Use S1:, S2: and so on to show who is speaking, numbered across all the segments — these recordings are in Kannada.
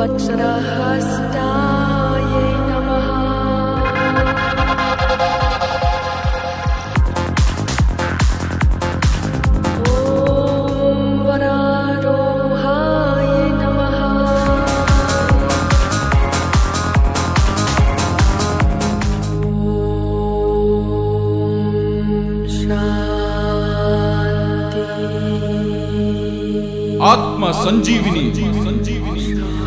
S1: वज्रहस्ताय नमः ॐ वरारोहाय नमः शान्ति
S2: ಆತ್ಮ ಸಂಜೀವಿನಿ ಸಂಜೀವಿನಿ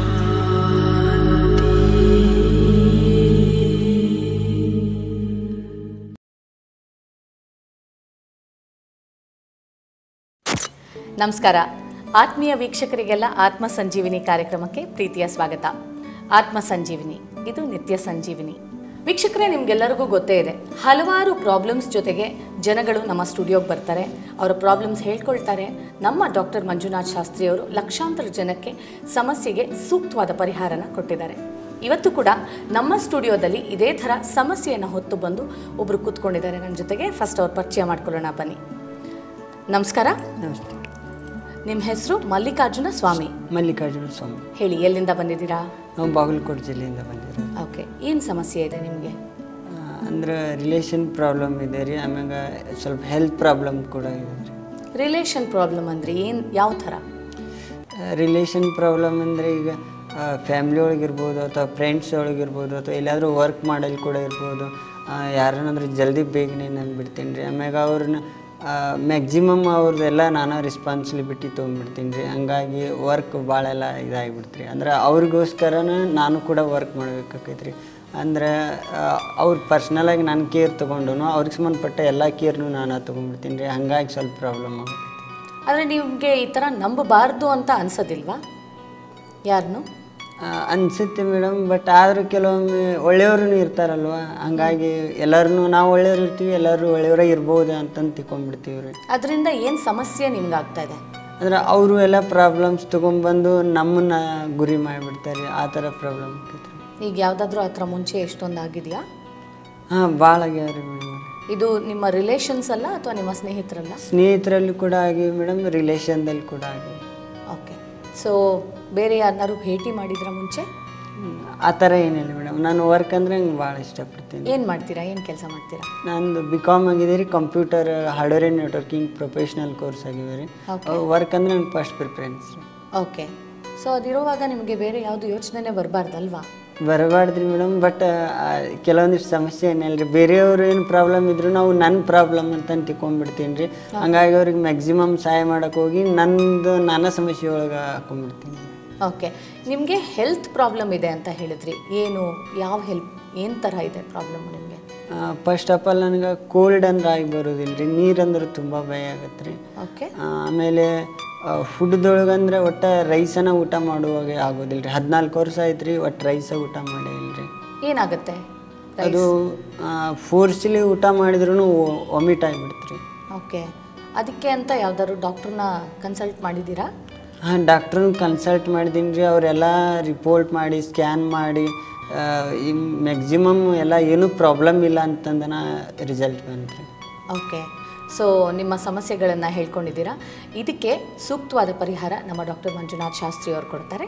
S3: ನಮಸ್ಕಾರ ಆತ್ಮೀಯ ವೀಕ್ಷಕರಿಗೆಲ್ಲ ಆತ್ಮ ಸಂಜೀವಿನಿ ಕಾರ್ಯಕ್ರಮಕ್ಕೆ ಪ್ರೀತಿಯ ಸ್ವಾಗತ ಆತ್ಮ ಸಂಜೀವಿನಿ ಇದು ನಿತ್ಯ ಸಂಜೀವಿನಿ ವೀಕ್ಷಕರೇ ನಿಮ್ಗೆಲ್ಲರಿಗೂ ಗೊತ್ತೇ ಇದೆ ಹಲವಾರು ಪ್ರಾಬ್ಲಮ್ಸ್ ಜೊತೆಗೆ ಜನಗಳು ನಮ್ಮ ಸ್ಟುಡಿಯೋಗೆ ಬರ್ತಾರೆ ಅವರ ಪ್ರಾಬ್ಲಮ್ಸ್ ಹೇಳ್ಕೊಳ್ತಾರೆ ನಮ್ಮ ಡಾಕ್ಟರ್ ಮಂಜುನಾಥ್ ಶಾಸ್ತ್ರಿ ಅವರು ಲಕ್ಷಾಂತರ ಜನಕ್ಕೆ ಸಮಸ್ಯೆಗೆ ಸೂಕ್ತವಾದ ಪರಿಹಾರನ ಕೊಟ್ಟಿದ್ದಾರೆ ಇವತ್ತು ಕೂಡ ನಮ್ಮ ಸ್ಟುಡಿಯೋದಲ್ಲಿ ಇದೇ ಥರ ಸಮಸ್ಯೆಯನ್ನು ಹೊತ್ತು ಬಂದು ಒಬ್ಬರು ಕೂತ್ಕೊಂಡಿದ್ದಾರೆ ನನ್ನ ಜೊತೆಗೆ ಫಸ್ಟ್ ಅವ್ರ ಪರಿಚಯ ಮಾಡ್ಕೊಳ್ಳೋಣ ಬನ್ನಿ ನಮಸ್ಕಾರ
S4: ನಮಸ್ತೆ
S3: ನಿಮ್ಮ ಹೆಸರು ಮಲ್ಲಿಕಾರ್ಜುನ ಸ್ವಾಮಿ
S4: ಮಲ್ಲಿಕಾರ್ಜುನ ಸ್ವಾಮಿ
S3: ಹೇಳಿ ಎಲ್ಲಿಂದ ಬಂದಿದ್ದೀರಾ
S4: ನಾವು ಬಾಗಲಕೋಟೆ ಜಿಲ್ಲೆಯಿಂದ ಬಂದಿರೋದು
S3: ಓಕೆ ಏನು ಸಮಸ್ಯೆ ಇದೆ ನಿಮಗೆ
S4: ಆ, ಅಂದ್ರೆ ರಿಲೇಷನ್ ಪ್ರಾಬ್ಲಮ್ ಇದೆ ರೀ ಆಮ್ಯಾಗ ಸ್ವಲ್ಪ ಹೆಲ್ತ್ ಪ್ರಾಬ್ಲಮ್ ಕೂಡ ಇದೆ ರೀ
S3: ರಿಲೇಷನ್ ಪ್ರಾಬ್ಲಮ್ ಅಂದರೆ ಏನು ಯಾವ ಥರ
S4: ರಿಲೇಷನ್ ಪ್ರಾಬ್ಲಮ್ ಅಂದರೆ ಈಗ ಫ್ಯಾಮ್ಲಿ ಒಳಗಿರ್ಬೋದು ಅಥವಾ ಫ್ರೆಂಡ್ಸ್ ಒಳಗಿರ್ಬೋದು ಅಥವಾ ಎಲ್ಲಾದರೂ ವರ್ಕ್ ಮಾಡಲ್ಲಿ ಕೂಡ ಇರ್ಬೋದು ಯಾರನ್ನಾದ್ರೂ ಜಲ್ದಿ ಬೇಗನೆ ನಾನು ಬಿಡ್ತೀನಿ ರೀ ಆಮ್ಯಾಗ ಅವ್ರನ್ನ ಮ್ಯಾಕ್ಸಿಮಮ್ ಅವ್ರದ್ದೆಲ್ಲ ನಾನು ರೆಸ್ಪಾನ್ಸಿಬಿಲಿಟಿ ತೊಗೊಂಡ್ಬಿಡ್ತೀನಿ ರೀ ಹಂಗಾಗಿ ವರ್ಕ್ ಭಾಳೆಲ್ಲ ಇದಾಗಿಬಿಡ್ತು ರೀ ಅಂದ್ರೆ ಅವ್ರಿಗೋಸ್ಕರನ ನಾನು ಕೂಡ ವರ್ಕ್ ಮಾಡ್ಬೇಕಾಕೈತೆ ರೀ ಅಂದ್ರೆ ಅವ್ರು ಪರ್ಸ್ನಲಾಗಿ ನಾನು ಕೇರ್ ತೊಗೊಂಡು ಅವ್ರಿಗೆ ಸಂಬಂಧಪಟ್ಟ ಎಲ್ಲ ಕೇರ್ನು ನಾನು ತೊಗೊಂಡ್ಬಿಡ್ತೀನಿ ರೀ ಹಂಗಾಗಿ ಸ್ವಲ್ಪ ಪ್ರಾಬ್ಲಮ್ ಆಗುತ್ತೆ
S3: ಆದರೆ ನಿಮಗೆ ಈ ಥರ ನಂಬಬಾರ್ದು ಅಂತ ಅನ್ಸೋದಿಲ್ವಾ ಯಾರನ್ನು
S4: ಆ, ಅನ್ಸುತ್ತೆ ಮೇಡಮ್ ಬಟ್ ಆದರೂ ಕೆಲವೊಮ್ಮೆ ಒಳ್ಳೆಯವರು ಇರ್ತಾರಲ್ವ ಹಂಗಾಗಿ ಎಲ್ಲರನ್ನೂ ನಾವು ಒಳ್ಳೆಯವ್ರು ಇರ್ತೀವಿ ಎಲ್ಲರೂ ಒಳ್ಳೆಯವರೇ ಇರ್ಬೋದು ಅಂತಂದು ತಿಳ್ಕೊಂಡ್ಬಿಡ್ತೀವಿ ರೀ
S3: ಅದರಿಂದ ಏನು ಸಮಸ್ಯೆ ನಿಮ್ಗೆ ಆಗ್ತಾ ಇದೆ
S4: ಅಂದ್ರೆ ಅವರು ಎಲ್ಲ ಪ್ರಾಬ್ಲಮ್ಸ್ ತೊಗೊಂಬಂದು ನಮ್ಮನ್ನ ಗುರಿ ಮಾಡಿಬಿಡ್ತಾರೆ ಆ ಥರ ಪ್ರಾಬ್ಲಮ್ ಆಕೈತೆ
S3: ಈಗ ಯಾವುದಾದ್ರೂ ಆ ಥರ ಮುಂಚೆ ಎಷ್ಟೊಂದು ಆಗಿದೆಯಾ
S4: ಹಾಂ ಭಾಳ ಆಗ್ಯಾವ ರೀ ಮೇಡಮ್
S3: ಇದು ನಿಮ್ಮ ರಿಲೇಷನ್ಸ್ ಅಲ್ಲ ಅಥವಾ ನಿಮ್ಮ ಸ್ನೇಹಿತರಲ್ಲ
S4: ಸ್ನೇಹಿತರಲ್ಲಿ ಕೂಡ ಆಗಿವೆ ಮೇಡಮ್ ರಿಲೇಷನ್ದಲ್ಲಿ ಕೂಡ ಆಗಿವೆ
S3: ಓಕೆ ಸೊ ಬೇರೆ ಯಾರನ್ನಾರು ಭೇಟಿ ಮಾಡಿದ್ರ ಮುಂಚೆ
S4: ಹ್ಮ್. ಆ ಥರ ಏನಿಲ್ಲ ಮೇಡಮ್ ನಾನು ವರ್ಕ್ ಅಂದರೆ ಹಂಗೆ ಭಾಳ ಇಷ್ಟಪಡ್ತೀನಿ
S3: ಏನು ಮಾಡ್ತೀರಾ ಏನು ಕೆಲಸ ಮಾಡ್ತೀರಾ
S4: ನಂದು ಬಿ ಕಾಮ್ ಆಗಿದೆ ರೀ computer hardware and networking professional course ಆಗಿವೆ ರೀ ವರ್ಕ್ ಅಂದರೆ ನಂಗೆ ಫಸ್ಟ್ ಪ್ರಿಫರೆನ್ಸ್ ರೀ
S3: ಓಕೆ ಸೊ ಅದಿರುವಾಗ ನಿಮಗೆ ಬೇರೆ ಯಾವುದು ಯೋಚನೆ ಬರಬಾರ್ದಲ್ವಾ
S4: ಬರಬಾರ್ದ್ರಿ ಮೇಡಮ್ ಬಟ್ ಕೆಲವೊಂದಿಷ್ಟು ಸಮಸ್ಯೆ ಏನಿಲ್ಲ ರೀ ಬೇರೆಯವ್ರು ಏನು ಪ್ರಾಬ್ಲಮ್ ಇದ್ರು ನಾವು ನನ್ನ ಪ್ರಾಬ್ಲಮ್ ಅಂತ ತಿಳ್ಕೊಂಡ್ಬಿಡ್ತೀನಿ ರೀ ಹಂಗಾಗಿ ಅವ್ರಿಗೆ ಮ್ಯಾಕ್ಸಿಮಮ್ ಸಹಾಯ ಮಾಡಕ್ಕೆ ಹೋಗಿ ನಂದು ನಾನಾ ಸಮಸ್ಯೆ ಒಳಗೆ ಹಾಕೊಂಡ್ಬಿಡ್ತೀನಿ
S3: ಓಕೆ ನಿಮಗೆ ಹೆಲ್ತ್ ಪ್ರಾಬ್ಲಮ್ ಇದೆ ಅಂತ ಹೇಳಿದ್ರಿ ಏನು ಯಾವ ಹೆಲ್ಪ್ ಏನು ಥರ ಇದೆ ಪ್ರಾಬ್ಲಮ್ ನಿಮಗೆ
S4: ಫಸ್ಟ್ ಆಫ್ ಆಲ್ ನನಗೆ ಕೋಲ್ಡ್ ಅಂದ್ರೆ ಆಗಿ ಬರೋದಿಲ್ಲ ರೀ ನೀರು ಅಂದ್ರೆ ತುಂಬ ಭಯ ಆಗತ್ತೆ ರೀ
S3: ಓಕೆ
S4: ಆಮೇಲೆ ಫುಡ್ದೊಳಗೆ ಅಂದ್ರೆ ಒಟ್ಟು ರೈಸನ್ನ ಊಟ ಮಾಡುವಾಗ ಆಗೋದಿಲ್ಲ ರೀ ಹದಿನಾಲ್ಕು ವರ್ಷ ಆಯ್ತು ರೀ ಒಟ್ಟು ರೈಸ ಊಟ ಮಾಡೇ ಇಲ್ಲ ರೀ
S3: ಏನಾಗುತ್ತೆ
S4: ಅದು ಫೋರ್ಸ್ಲಿ ಊಟ ಮಾಡಿದ್ರು ವಾಮಿಟ್ ಆಗಿಬಿಡ್ತು ರೀ
S3: ಓಕೆ ಅದಕ್ಕೆ ಅಂತ ಯಾವ್ದಾದ್ರು ಡಾಕ್ಟ್ರನ್ನ ಕನ್ಸಲ್ಟ್ ಮಾಡಿದ್ದೀರಾ
S4: ಹಾಂ ಡಾಕ್ಟ್ರನ್ನ ಕನ್ಸಲ್ಟ್ ಮಾಡಿದ್ದೀನಿ ರೀ ಅವರೆಲ್ಲ ರಿಪೋರ್ಟ್ ಮಾಡಿ ಸ್ಕ್ಯಾನ್ ಮಾಡಿ ಆ, ಈ ಮ್ಯಾಕ್ಸಿಮಮ್ ಎಲ್ಲ ಏನೂ ಪ್ರಾಬ್ಲಮ್ ಇಲ್ಲ ಅಂತಂದನ ರಿಸಲ್ಟ್ ಬಂತು ರೀ
S3: ಓಕೆ ಸೊ ನಿಮ್ಮ ಸಮಸ್ಯೆಗಳನ್ನು ಹೇಳ್ಕೊಂಡಿದ್ದೀರಾ ಇದಕ್ಕೆ ಸೂಕ್ತವಾದ ಪರಿಹಾರ ನಮ್ಮ ಡಾಕ್ಟರ್ ಮಂಜುನಾಥ್ ಶಾಸ್ತ್ರಿ ಅವರು ಕೊಡ್ತಾರೆ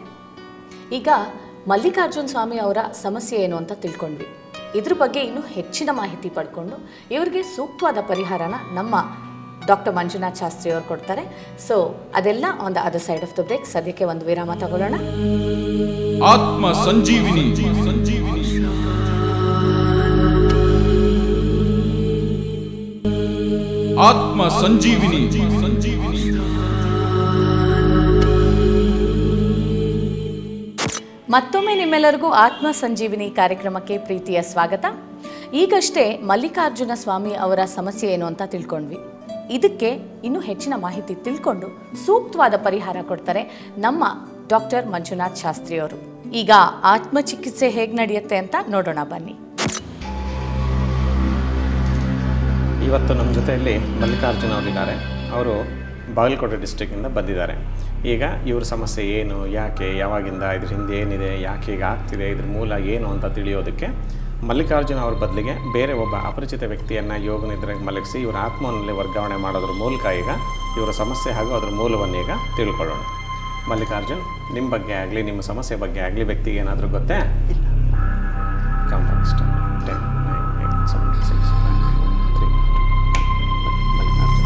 S3: ಈಗ ಮಲ್ಲಿಕಾರ್ಜುನ್ ಸ್ವಾಮಿ ಅವರ ಸಮಸ್ಯೆ ಏನು ಅಂತ ತಿಳ್ಕೊಂಡ್ವಿ ಇದ್ರ ಬಗ್ಗೆ ಇನ್ನೂ ಹೆಚ್ಚಿನ ಮಾಹಿತಿ ಪಡ್ಕೊಂಡು ಇವರಿಗೆ ಸೂಕ್ತವಾದ ಪರಿಹಾರನ ನಮ್ಮ ಡಾಕ್ಟರ್ ಮಂಜುನಾಥ್ ಶಾಸ್ತ್ರಿ ಅವರು ಕೊಡ್ತಾರೆ ಸೊ ಅದೆಲ್ಲ on the other side of the break ಸದ್ಯಕ್ಕೆ ಒಂದು ವಿರಾಮ ತಗೊಳ್ಳೋಣ
S2: ಆತ್ಮ ಸಂಜೀವಿನಿ ಸಂಜೀವಿನಿ ಆತ್ಮ ಸಂಜೀವಿನಿ ಸಂಜೀವಿನಿ
S3: ಮತ್ತೊಮ್ಮೆ ನಿಮ್ಮೆಲ್ಲರಿಗೂ ಆತ್ಮ ಸಂಜೀವಿನಿ ಕಾರ್ಯಕ್ರಮಕ್ಕೆ ಪ್ರೀತಿಯ ಸ್ವಾಗತ ಈಗಷ್ಟೇ ಮಲ್ಲಿಕಾರ್ಜುನ ಸ್ವಾಮಿ ಅವರ ಸಮಸ್ಯೆ ಏನು ಅಂತ ತಿಳ್ಕೊಂಡ್ವಿ ಇದಕ್ಕೆ ಇನ್ನೂ ಹೆಚ್ಚಿನ ಮಾಹಿತಿ ತಿಳ್ಕೊಂಡು ಸೂಕ್ತವಾದ ಪರಿಹಾರ ಕೊಡ್ತಾರೆ ನಮ್ಮ ಡಾಕ್ಟರ್ ಮಂಜುನಾಥ್ ಶಾಸ್ತ್ರಿ ಅವರು ಈಗ ಆತ್ಮ ಚಿಕಿತ್ಸೆ ಹೇಗೆ ನಡೆಯುತ್ತೆ ಅಂತ ನೋಡೋಣ ಬನ್ನಿ
S5: ಇವತ್ತು ನಮ್ಮ ಜೊತೆಯಲ್ಲಿ ಮಲ್ಲಿಕಾರ್ಜುನ ಅವರಿದ್ದಾರೆ ಅವರು ಬಾಗಲಕೋಟೆ ಡಿಸ್ಟ್ರಿಕ್ಕಿಂದ ಬಂದಿದ್ದಾರೆ ಈಗ ಇವ್ರ ಸಮಸ್ಯೆ ಏನು ಯಾಕೆ ಯಾವಾಗಿಂದ ಇದ್ರ ಹಿಂದೆ ಏನಿದೆ ಯಾಕೆ ಹೀಗೆ ಆಗ್ತಿದೆ ಇದ್ರ ಮೂಲ ಏನು ಅಂತ ತಿಳಿಯೋದಕ್ಕೆ ಮಲ್ಲಿಕಾರ್ಜುನ ಅವ್ರ ಬದಲಿಗೆ ಬೇರೆ ಒಬ್ಬ ಅಪರಿಚಿತ ವ್ಯಕ್ತಿಯನ್ನು ಯೋಗ ನಿದ್ರೆಗೆ ಮಲಗಿಸಿ ಇವರ ಆತ್ಮನಲ್ಲಿ ವರ್ಗಾವಣೆ ಮಾಡೋದ್ರ ಮೂಲಕ ಈಗ ಇವರ ಸಮಸ್ಯೆ ಹಾಗೂ ಅದರ ಮೂಲವನ್ನು ಈಗ ತಿಳ್ಕೊಳ್ಳೋಣ ಮಲ್ಲಿಕಾರ್ಜುನ್ ನಿಮ್ಮ ಬಗ್ಗೆ ಆಗಲಿ ನಿಮ್ಮ ಸಮಸ್ಯೆ ಬಗ್ಗೆ ಆಗಲಿ ವ್ಯಕ್ತಿಗೆ ಏನಾದರೂ ಗೊತ್ತೇ come next ten nine eight seven six three Mallikarjun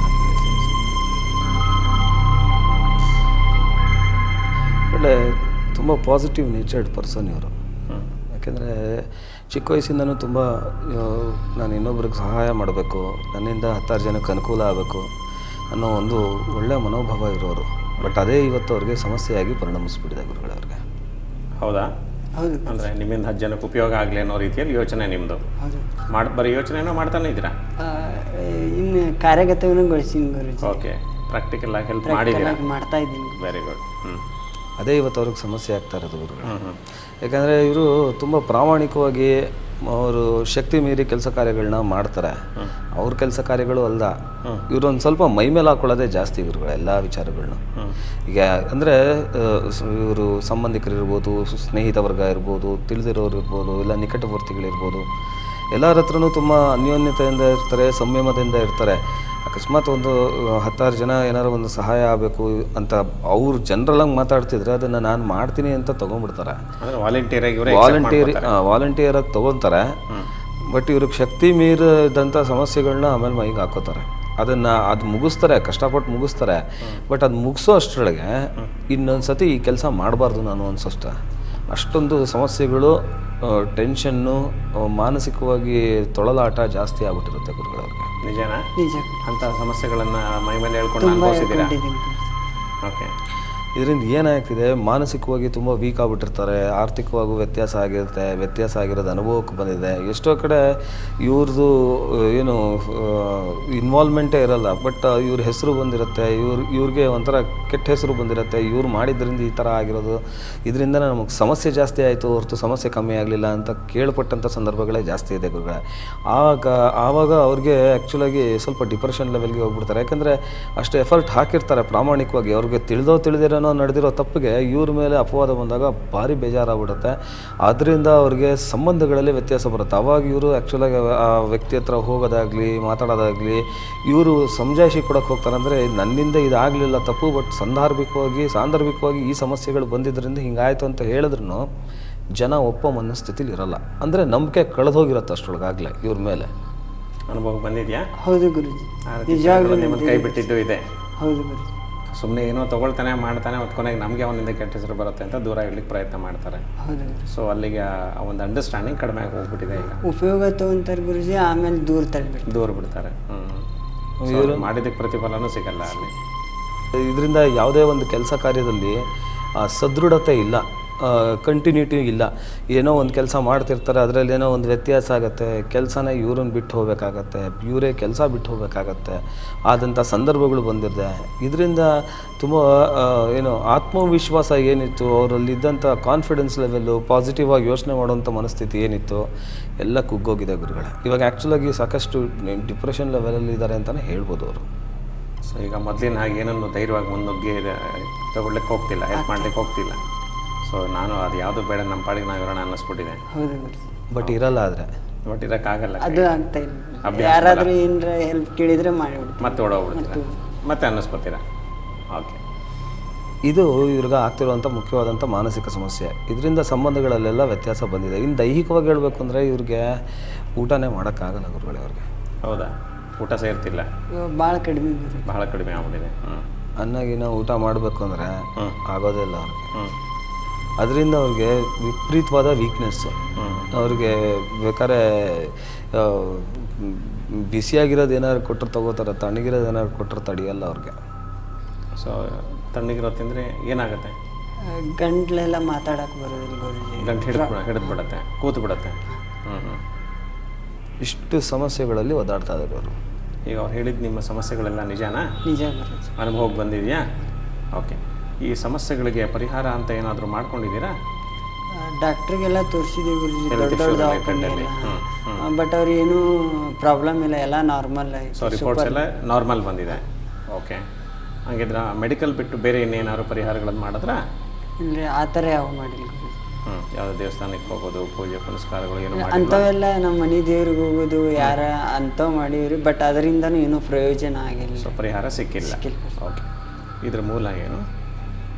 S6: ಒಳ್ಳೆ ತುಂಬ ಪಾಸಿಟಿವ್ ನೇಚರ್ಡ್ ಪರ್ಸನ್ ಇವರು ಯಾಕೆಂದರೆ ಚಿಕ್ಕ ವಯಸ್ಸಿಂದನೂ ತುಂಬ ಆ, ನಾನು ಇನ್ನೊಬ್ರಿಗೆ ಸಹಾಯ ಮಾಡಬೇಕು ನನ್ನಿಂದ ಹತ್ತಾರು ಜನಕ್ಕೆ ಅನುಕೂಲ ಆಗಬೇಕು ಅನ್ನೋ ಒಂದು ಒಳ್ಳೆಯ ಮನೋಭಾವ ಇರೋರು ಬಟ್ ಅದೇ ಇವತ್ತು ಅವ್ರಿಗೆ ಸಮಸ್ಯೆಯಾಗಿ ಪರಿಣಮಿಸ್ಬಿಟ್ಟಿದೆ ಗುರುಗಳವ್ರಿಗೆ
S5: ಹೌದಾ
S4: ಹೌದು
S5: ಅಂದರೆ ನಿಮ್ಮಿಂದ ಹತ್ತು ಜನಕ್ಕೆ ಉಪಯೋಗ ಆಗಲಿ ಅನ್ನೋ ರೀತಿಯಲ್ಲಿ ಯೋಚನೆ ನಿಮ್ಮದು
S4: ಹೌದು
S5: ಮಾಡಿ ಬರೀ ಯೋಚನೆನೂ ಮಾಡ್ತಾನೆ ಇದ್ದೀರಾ
S4: ಆ, ಇನ್ನು ಕಾರ್ಯಗತವನ್ನು ಗೊಳಿಸಿನಿ ಗುರುಜಿ
S5: ಓಕೆ ಪ್ರಾಕ್ಟಿಕಲ್ ಆಗಿ ಹೆಲ್ಪ್
S4: Practical
S5: ಮಾಡಿದ್ದೀರಾ
S4: ಆಗಿ ಮಾಡ್ತಾ ಇದ್ದೀನಿ
S5: ವೆರಿ ಗುಡ್ ಹ್ಞೂ
S6: ಅದೇ ಇವತ್ತು ಅವ್ರಿಗೆ ಸಮಸ್ಯೆ ಆಗ್ತಾ ಇರೋದು ಗುರುಗಳು
S5: ಹ್ಞೂ ಹ್ಞೂ
S6: ಯಾಕಂದರೆ ಇವರು ತುಂಬ ಪ್ರಾಮಾಣಿಕವಾಗಿ ಅವರು ಶಕ್ತಿ ಮೀರಿ ಕೆಲಸ ಕಾರ್ಯಗಳನ್ನ ಮಾಡ್ತಾರೆ ಅವ್ರ ಕೆಲಸ ಕಾರ್ಯಗಳು ಅಲ್ದ ಇವ್ರೊಂದು ಸ್ವಲ್ಪ ಮೈ ಮೇಲೆ ಹಾಕೊಳ್ಳೋದೇ ಜಾಸ್ತಿ ಇವ್ರುಗಳು ಎಲ್ಲ ವಿಚಾರಗಳನ್ನ ಈಗ ಅಂದರೆ ಇವರು ಸಂಬಂಧಿಕರಿರ್ಬೋದು ಸು- ಸ್ನೇಹಿತ ವರ್ಗ ಇರ್ಬೋದು ತಿಳಿದಿರೋರು ಇರ್ಬೋದು ಇಲ್ಲ ನಿಕಟವರ್ತಿಗಳಿರ್ಬೋದು ಎಲ್ಲರ ಹತ್ರನೂ ತುಂಬ ಅನ್ಯೋನ್ಯತೆಯಿಂದ ಇರ್ತಾರೆ ಸಂಯಮದಿಂದ ಇರ್ತಾರೆ ಅಕಸ್ಮಾತ್ ಒಂದು ಆ, ಹತ್ತಾರು ಜನ ಏನಾರು ಒಂದು ಸಹಾಯ ಆಗಬೇಕು ಅಂತ ಅವ್ರು ಜನರಲ್ಲಾಗಿ ಮಾತಾಡ್ತಿದ್ರೆ ಅದನ್ನು ನಾನು ಮಾಡ್ತೀನಿ ಅಂತ ತೊಗೊಂಡ್ಬಿಡ್ತಾರೆ
S5: ಅಂದರೆ ವಾಲಂಟಿಯರಾಗಿ ಇವರೇ
S6: ವಾಲಂಟಿಯರ್ ವಾಲಂಟಿಯರ್ ಆಗಿ ತೊಗೊತಾರೆ ಬಟ್ ಇವ್ರಿಗೆ ಶಕ್ತಿ ಮೀರಿದಂಥ ಸಮಸ್ಯೆಗಳನ್ನ ಆಮೇಲೆ ಮೈಗೆ ಹಾಕೋತಾರೆ ಅದನ್ನು ಅದು ಮುಗಿಸ್ತಾರೆ ಕಷ್ಟಪಟ್ಟು ಮುಗಿಸ್ತಾರೆ ಬಟ್ ಅದು ಮುಗಿಸೋ ಅಷ್ಟರೊಳಗೆ ಇನ್ನೊಂದು ಸತಿ ಈ ಕೆಲಸ ಮಾಡಬಾರ್ದು ನಾನು ಅನ್ಸೋಷ್ಟ ಅಷ್ಟೊಂದು ಸಮಸ್ಯೆಗಳು ಟೆನ್ಷನ್ನು ಮಾನಸಿಕವಾಗಿ ತೊಳಲಾಟ ಜಾಸ್ತಿ ಆಗ್ಬಿಟ್ಟಿರುತ್ತೆ ಗುರುಗಳವ್ರಿಗೆ
S5: ನಿಜನಾ
S4: ನಿಜ
S5: ಅಂಥ ಸಮಸ್ಯೆಗಳನ್ನು ಮೈ ಮೇಲೆ ಹೇಳ್ಕೊಂಡು
S4: ತುಂಬ
S5: ಅನುಭವಿಸಿದ್ದೀರಾ
S4: ಹೇಳ್ಕೊಂಡಿದ್ದೀನಿ ಗುರುಜಿ.
S5: ಓಕೆ
S6: ಇದರಿಂದ ಏನಾಗ್ತಿದೆ ಮಾನಸಿಕವಾಗಿ ತುಂಬ ವೀಕ್ ಆಗಿಬಿಟ್ಟಿರ್ತಾರೆ ಆರ್ಥಿಕವಾಗೂ ವ್ಯತ್ಯಾಸ ಆಗಿರುತ್ತೆ ವ್ಯತ್ಯಾಸ ಆಗಿರೋದು ಅನುಭವಕ್ಕೆ ಬಂದಿದೆ ಎಷ್ಟೋ ಕಡೆ ಇವ್ರದ್ದು ಏನು ಇನ್ವಾಲ್ವ್ಮೆಂಟೇ ಇರಲ್ಲ ಬಟ್ ಇವ್ರ ಹೆಸರು ಬಂದಿರುತ್ತೆ ಇವ್ರ ಇವ್ರಿಗೆ ಒಂಥರ ಕೆಟ್ಟ ಹೆಸರು ಬಂದಿರುತ್ತೆ ಇವ್ರು ಮಾಡಿದ್ರಿಂದ ಈ ಥರ ಆಗಿರೋದು ಇದರಿಂದ ನಮಗೆ ಸಮಸ್ಯೆ ಜಾಸ್ತಿ ಆಯಿತು ಹೊರತು ಸಮಸ್ಯೆ ಕಮ್ಮಿ ಆಗಲಿಲ್ಲ ಅಂತ ಕೇಳ್ಪಟ್ಟಂಥ ಸಂದರ್ಭಗಳೇ ಜಾಸ್ತಿ ಇದೆ ಗುರುಗಳೇ ಆಗ ಆವಾಗ ಅವ್ರಿಗೆ ಆ್ಯಕ್ಚುಲಾಗಿ ಸ್ವಲ್ಪ ಡಿಪ್ರೆಷನ್ ಲೆವೆಲ್ಗೆ ಹೋಗ್ಬಿಡ್ತಾರೆ ಯಾಕಂದರೆ ಅಷ್ಟು ಎಫರ್ಟ್ ಹಾಕಿರ್ತಾರೆ ಪ್ರಾಮಾಣಿಕವಾಗಿ ಅವ್ರಿಗೆ ತಿಳಿದೋ ತಿಳಿದಿರೋನೋ ನಡೆದಿರೋ ತಪ್ಪಿಗೆ ಇವ್ರ ಮೇಲೆ ಅಪವಾದ ಬಂದಾಗ ಭಾರಿ ಬೇಜಾರಾಗ್ಬಿಡುತ್ತೆ ಅದರಿಂದ ಅವ್ರಿಗೆ ಸಂಬಂಧಗಳಲ್ಲಿ ವ್ಯತ್ಯಾಸ ಬರುತ್ತೆ ಅವಾಗ ಇವರು ಆ್ಯಕ್ಚುಲಾಗಿ ಆ ವ್ಯಕ್ತಿ ಹತ್ರ ಹೋಗೋದಾಗಲಿ ಮಾತಾಡೋದಾಗಲಿ ಇವರು ಸಮಜಾಯಿಷಿ ಕೊಡೋಕೆ ಹೋಗ್ತಾರೆ ಅಂದರೆ ನನ್ನಿಂದ ಇದಾಗಲಿಲ್ಲ ತಪ್ಪು ಬಟ್ ಸಂದರ್ಭಿಕವಾಗಿ ಸಾಂದರ್ಭಿಕವಾಗಿ ಈ ಸಮಸ್ಯೆಗಳು ಬಂದಿದ್ದರಿಂದ ಹಿಂಗಾಯ್ತು ಅಂತ ಹೇಳಿದ್ರು ಜನ ಒಪ್ಪೋ ಮನಸ್ಥಿತಿಲಿ ಇರಲ್ಲ ಅಂದರೆ ನಂಬಿಕೆ ಕಳೆದೋಗಿರುತ್ತೆ ಅಷ್ಟರೊಳಗಾಗಲೇ ಇವ್ರ ಮೇಲೆ
S5: ಅನುಭವ ಬಂದಿದೆಯಾ
S4: ಹೌದು ಗುರುಜಿ
S5: ಆ ರೀತಿ
S4: ನಿಜವಾಗ್ಲೂ
S5: ಜನಗಳು ನಿಮ್ಮನ್ನು ಕೈ ಬಿಟ್ಟಿದ್ದು ಇದೆ
S4: ಹೌದು ಗುರುಜಿ
S5: ಸುಮ್ಮನೆ ಏನೋ ತೊಗೊಳ್ತಾನೆ ಮಾಡ್ತಾನೆ ಮತ್ತು ಕೊನೆಗೆ ನಮಗೆ ಅವನಿಂದ ಕೆಟ್ಟ ಹೆಸರು ಬರುತ್ತೆ ಅಂತ ದೂರ ಇಡ್ಲಿಕ್ಕೆ ಪ್ರಯತ್ನ ಮಾಡ್ತಾರೆ
S4: ಹೌದು ಗುರುಜಿ
S5: ಸೊ ಅಲ್ಲಿಗೆ ಆ ಒಂದು ಅಂಡರ್ಸ್ಟ್ಯಾಂಡಿಂಗ್ ಕಡಿಮೆ ಆಗಿ ಹೋಗ್ಬಿಟ್ಟಿದೆ ಈಗ
S4: ಉಪಯೋಗ ತಗೊಂತಾರೆ ಗುರುಜಿ ಆಮೇಲೆ ದೂರ ತಳ್ಬಿಡ್ತಾರೆ
S5: ದೂರ ಬಿಡ್ತಾರೆ ಹ್ಞೂ ಮಾಡಿದ್ದಕ್ಕೆ ಪ್ರತಿಫಲನೂ ಸಿಗಲ್ಲ ಅಲ್ಲಿ
S6: ಇದರಿಂದ ಯಾವುದೇ ಒಂದು ಕೆಲಸ ಕಾರ್ಯದಲ್ಲಿ ಆ, ಸದೃಢತೆ ಇಲ್ಲ ಕಂಟಿನ್ಯೂಟಿ ಇಲ್ಲ ಏನೋ ಒಂದು ಕೆಲಸ ಮಾಡ್ತಿರ್ತಾರೆ ಅದರಲ್ಲಿ ಏನೋ ಒಂದು ವ್ಯತ್ಯಾಸ ಆಗುತ್ತೆ ಕೆಲಸನ ಇವ್ರನ್ನ ಬಿಟ್ಟು ಹೋಗ್ಬೇಕಾಗತ್ತೆ ಇವರೇ ಕೆಲಸ ಬಿಟ್ಟು ಹೋಗ್ಬೇಕಾಗತ್ತೆ ಆದಂಥ ಸಂದರ್ಭಗಳು ಬಂದಿದೆ ಇದರಿಂದ ತುಂಬ ಆ, ಏನು ಆತ್ಮವಿಶ್ವಾಸ ಏನಿತ್ತು ಅವರಲ್ಲಿದ್ದಂಥ ಕಾನ್ಫಿಡೆನ್ಸ್ ಲೆವೆಲ್ಲು ಪಾಸಿಟಿವ್ ಆಗಿ ಯೋಚನೆ ಮಾಡುವಂಥ ಮನಸ್ಥಿತಿ ಏನಿತ್ತು ಎಲ್ಲ ಕುಗ್ಗೋಗಿದೆ ಗುರುಗಳೇ ಇವಾಗ ಆ್ಯಕ್ಚುಲಾಗಿ ಸಾಕಷ್ಟು ಡಿಪ್ರೆಷನ್ ಲೆವೆಲಲ್ಲಿ ಇದ್ದಾರೆ ಅಂತಲೇ ಹೇಳ್ಬೋದು ಅವರು
S5: ಸೊ ಈಗ ಮೊದಲಿನ ಹಾಗೆ ಏನನ್ನು ಧೈರ್ಯವಾಗಿ ಮುನ್ನುಗ್ಗಿ ಇದೆ- ತಗೊಳ್ಲಿಕ್ಕೆ ಹೋಗ್ತಿಲ್ಲ ಹೆಲ್ಪ್ ಮಾಡ್ಲಿಕ್ಕೆ ಹೋಗ್ತಿಲ್ಲ ಸೊ ನಾನು ಅದು ಯಾವುದು ಬೇಡ ನಮ್ಮ ಪಾಡಿಗೆ ನಾವು ಇರೋಣ ಅನ್ನಿಸ್ಬಿಟ್ಟಿದೆ
S4: ಹೌದು ಗುರುಜಿ
S6: ಬಟ್ ಇರಲ್ಲ ಆದರೆ
S5: ಬಟ್ ಇರೋಕ್ಕಾಗಲ್ಲ
S4: ಅದು ಆಗ್ತಾ ಇಲ್ಲ
S5: ಅಭ್ಯಾಸ
S4: ಯಾರಾದ್ರೂ ಏನಾರ ಹೆಲ್ಪ್ ಕೇಳಿದ್ರೆ ಮಾಡಿಬಿಡ್ತೀವಿ
S5: ಮತ್ತೆ ಓಡೋಗ್ಬಿಡ್ತೀರಾ ಮತ್ತೆ ಅನ್ನಿಸ್ಕೊತೀರಾ ಓಕೆ
S6: ಇದು ಇವ್ರಿಗೆ ಆಗ್ತಿರುವಂಥ ಮುಖ್ಯವಾದಂಥ ಮಾನಸಿಕ ಸಮಸ್ಯೆ ಇದರಿಂದ ಸಂಬಂಧಗಳಲ್ಲೆಲ್ಲ ವ್ಯತ್ಯಾಸ ಬಂದಿದೆ ಇನ್ನು ದೈಹಿಕವಾಗಿ ಹೇಳಬೇಕು ಅಂದರೆ ಇವ್ರಿಗೆ ಊಟನೇ ಮಾಡೋಕ್ಕಾಗಲ್ಲ ಗುರುಗಳೇ ಅವ್ರಿಗೆ
S5: ಹೌದಾ ಊಟ ಸೇರ್ತಿಲ್ಲ
S4: ಇವಾಗ ಭಾಳ ಕಡಿಮೆ ಗುರುಜಿ
S5: ಬಹಳ ಕಡಿಮೆ ಆಗ್ಬಿಟ್ಟಿದೆ ಹ್ಞೂ
S6: ಅನ್ನಗಿನ ಊಟ ಮಾಡಬೇಕು ಅಂದರೆ ಆಗೋದೇ ಇಲ್ಲ ಅವ್ರಿಗೆ
S5: ಹ್ಞೂ
S6: ಅದರಿಂದ ಅವ್ರಿಗೆ ವಿಪರೀತವಾದ ವೀಕ್ನೆಸ್ಸು ಅವ್ರಿಗೆ ಬೇಕಾದ್ರೆ ಆ, ಬಿಸಿಯಾಗಿರೋದು ಏನಾದ್ರು ಕೊಟ್ಟರೆ ತಗೋತಾರೆ ತಣ್ಣಗಿರೋದು ಏನಾದ್ರು ಕೊಟ್ಟರೆ ತಡೆಯಲ್ಲ ಅವ್ರಿಗೆ
S5: ಸೊ ತಣ್ಣಗಿರೋ ತಿಂದರೆ ಏನಾಗುತ್ತೆ
S4: ಗಂಟ್ಲೆಲ್ಲ ಮಾತಾಡಕ್ಕೆ ಬರೋದಿಲ್ಲ ಗುರುಜಿ
S5: ಗಂಟು ಹಿಡಿದು ಹಿಡಿದು ಬಿಡುತ್ತೆ ಕೂತು ಬಿಡುತ್ತೆ ಹ್ಞೂ ಹ್ಞೂ
S6: ಇಷ್ಟು ಸಮಸ್ಯೆಗಳಲ್ಲಿ ಒದ್ದಾಡ್ತಾ ಇದ್ದಾರೆ ಅವರು
S5: ಈಗ ಅವ್ರು ಹೇಳಿದ ನಿಮ್ಮ ಸಮಸ್ಯೆಗಳೆಲ್ಲ ನಿಜನಾ
S4: ನಿಜ ಗುರುಜಿ
S5: ಅನುಭವಕ್ಕೆ ಬಂದಿದೆಯಾ ಓಕೆ ಈ ಸಮಸ್ಯೆಗಳಿಗೆ ಪರಿಹಾರ ಅಂತ ಏನಾದರೂ ಮಾಡ್ಕೊಂಡಿದ್ದೀರಾ
S4: ಡಾಕ್ಟ್ರಿಗೆಲ್ಲ ತೋರಿಸಿದ್ದೀವಿ ಗುರುಜಿ
S5: Health
S4: ದೊಡ್ಡ
S5: issue
S4: ದೊಡ್ಡ
S5: related
S4: ದವಾಖಾನೆ
S5: ಅಲ್ಲಿ.
S4: ಎಲ್ಲ ಬಟ್ ಅವ್ರಿಗೇನು ಪ್ರಾಬ್ಲಮ್ ಇಲ್ಲ ಎಲ್ಲ ನಾರ್ಮಲ್
S5: ಸೊ ರಿಪೋರ್ಟ್ಸ್ ಎಲ್ಲ ನಾರ್ಮಲ್ ಬಂದಿದೆ ಓಕೆ ಹಂಗಿದ್ರೆ ಮೆಡಿಕಲ್ ಬಿಟ್ಟು ಬೇರೆ ಇನ್ನೇನಾದ್ರು ಪರಿಹಾರಗಳನ್ನು ಮಾಡಿದ್ರಾ
S4: ಇಲ್ರಿ ಆ ಥರ ಯಾವ ಮಾಡಿಲ್ಲ ಗುರುಜಿ
S5: ಹ್ಞೂ ಯಾವುದೋ ದೇವಸ್ಥಾನಕ್ಕೆ ಹೋಗೋದು ಪೂಜೆ ಪುನಸ್ಕಾರಗಳು ಏನು ಮಾಡಿ
S4: ಅಂಥವೆಲ್ಲ ನಮ್ಮ ಮನೆ ದೇವ್ರಿಗೆ ಹೋಗೋದು ಯಾರ ಅಂಥವು ಮಾಡೀವ್ರಿ ಬಟ್ ಅದರಿಂದನೂ ಏನೂ ಪ್ರಯೋಜನ ಆಗಿಲ್ಲ
S5: ಸೊ ಪರಿಹಾರ ಸಿಕ್ಕಿಲ್ಲ ಓಕೆ ಇದ್ರ ಮೂಲ ಏನು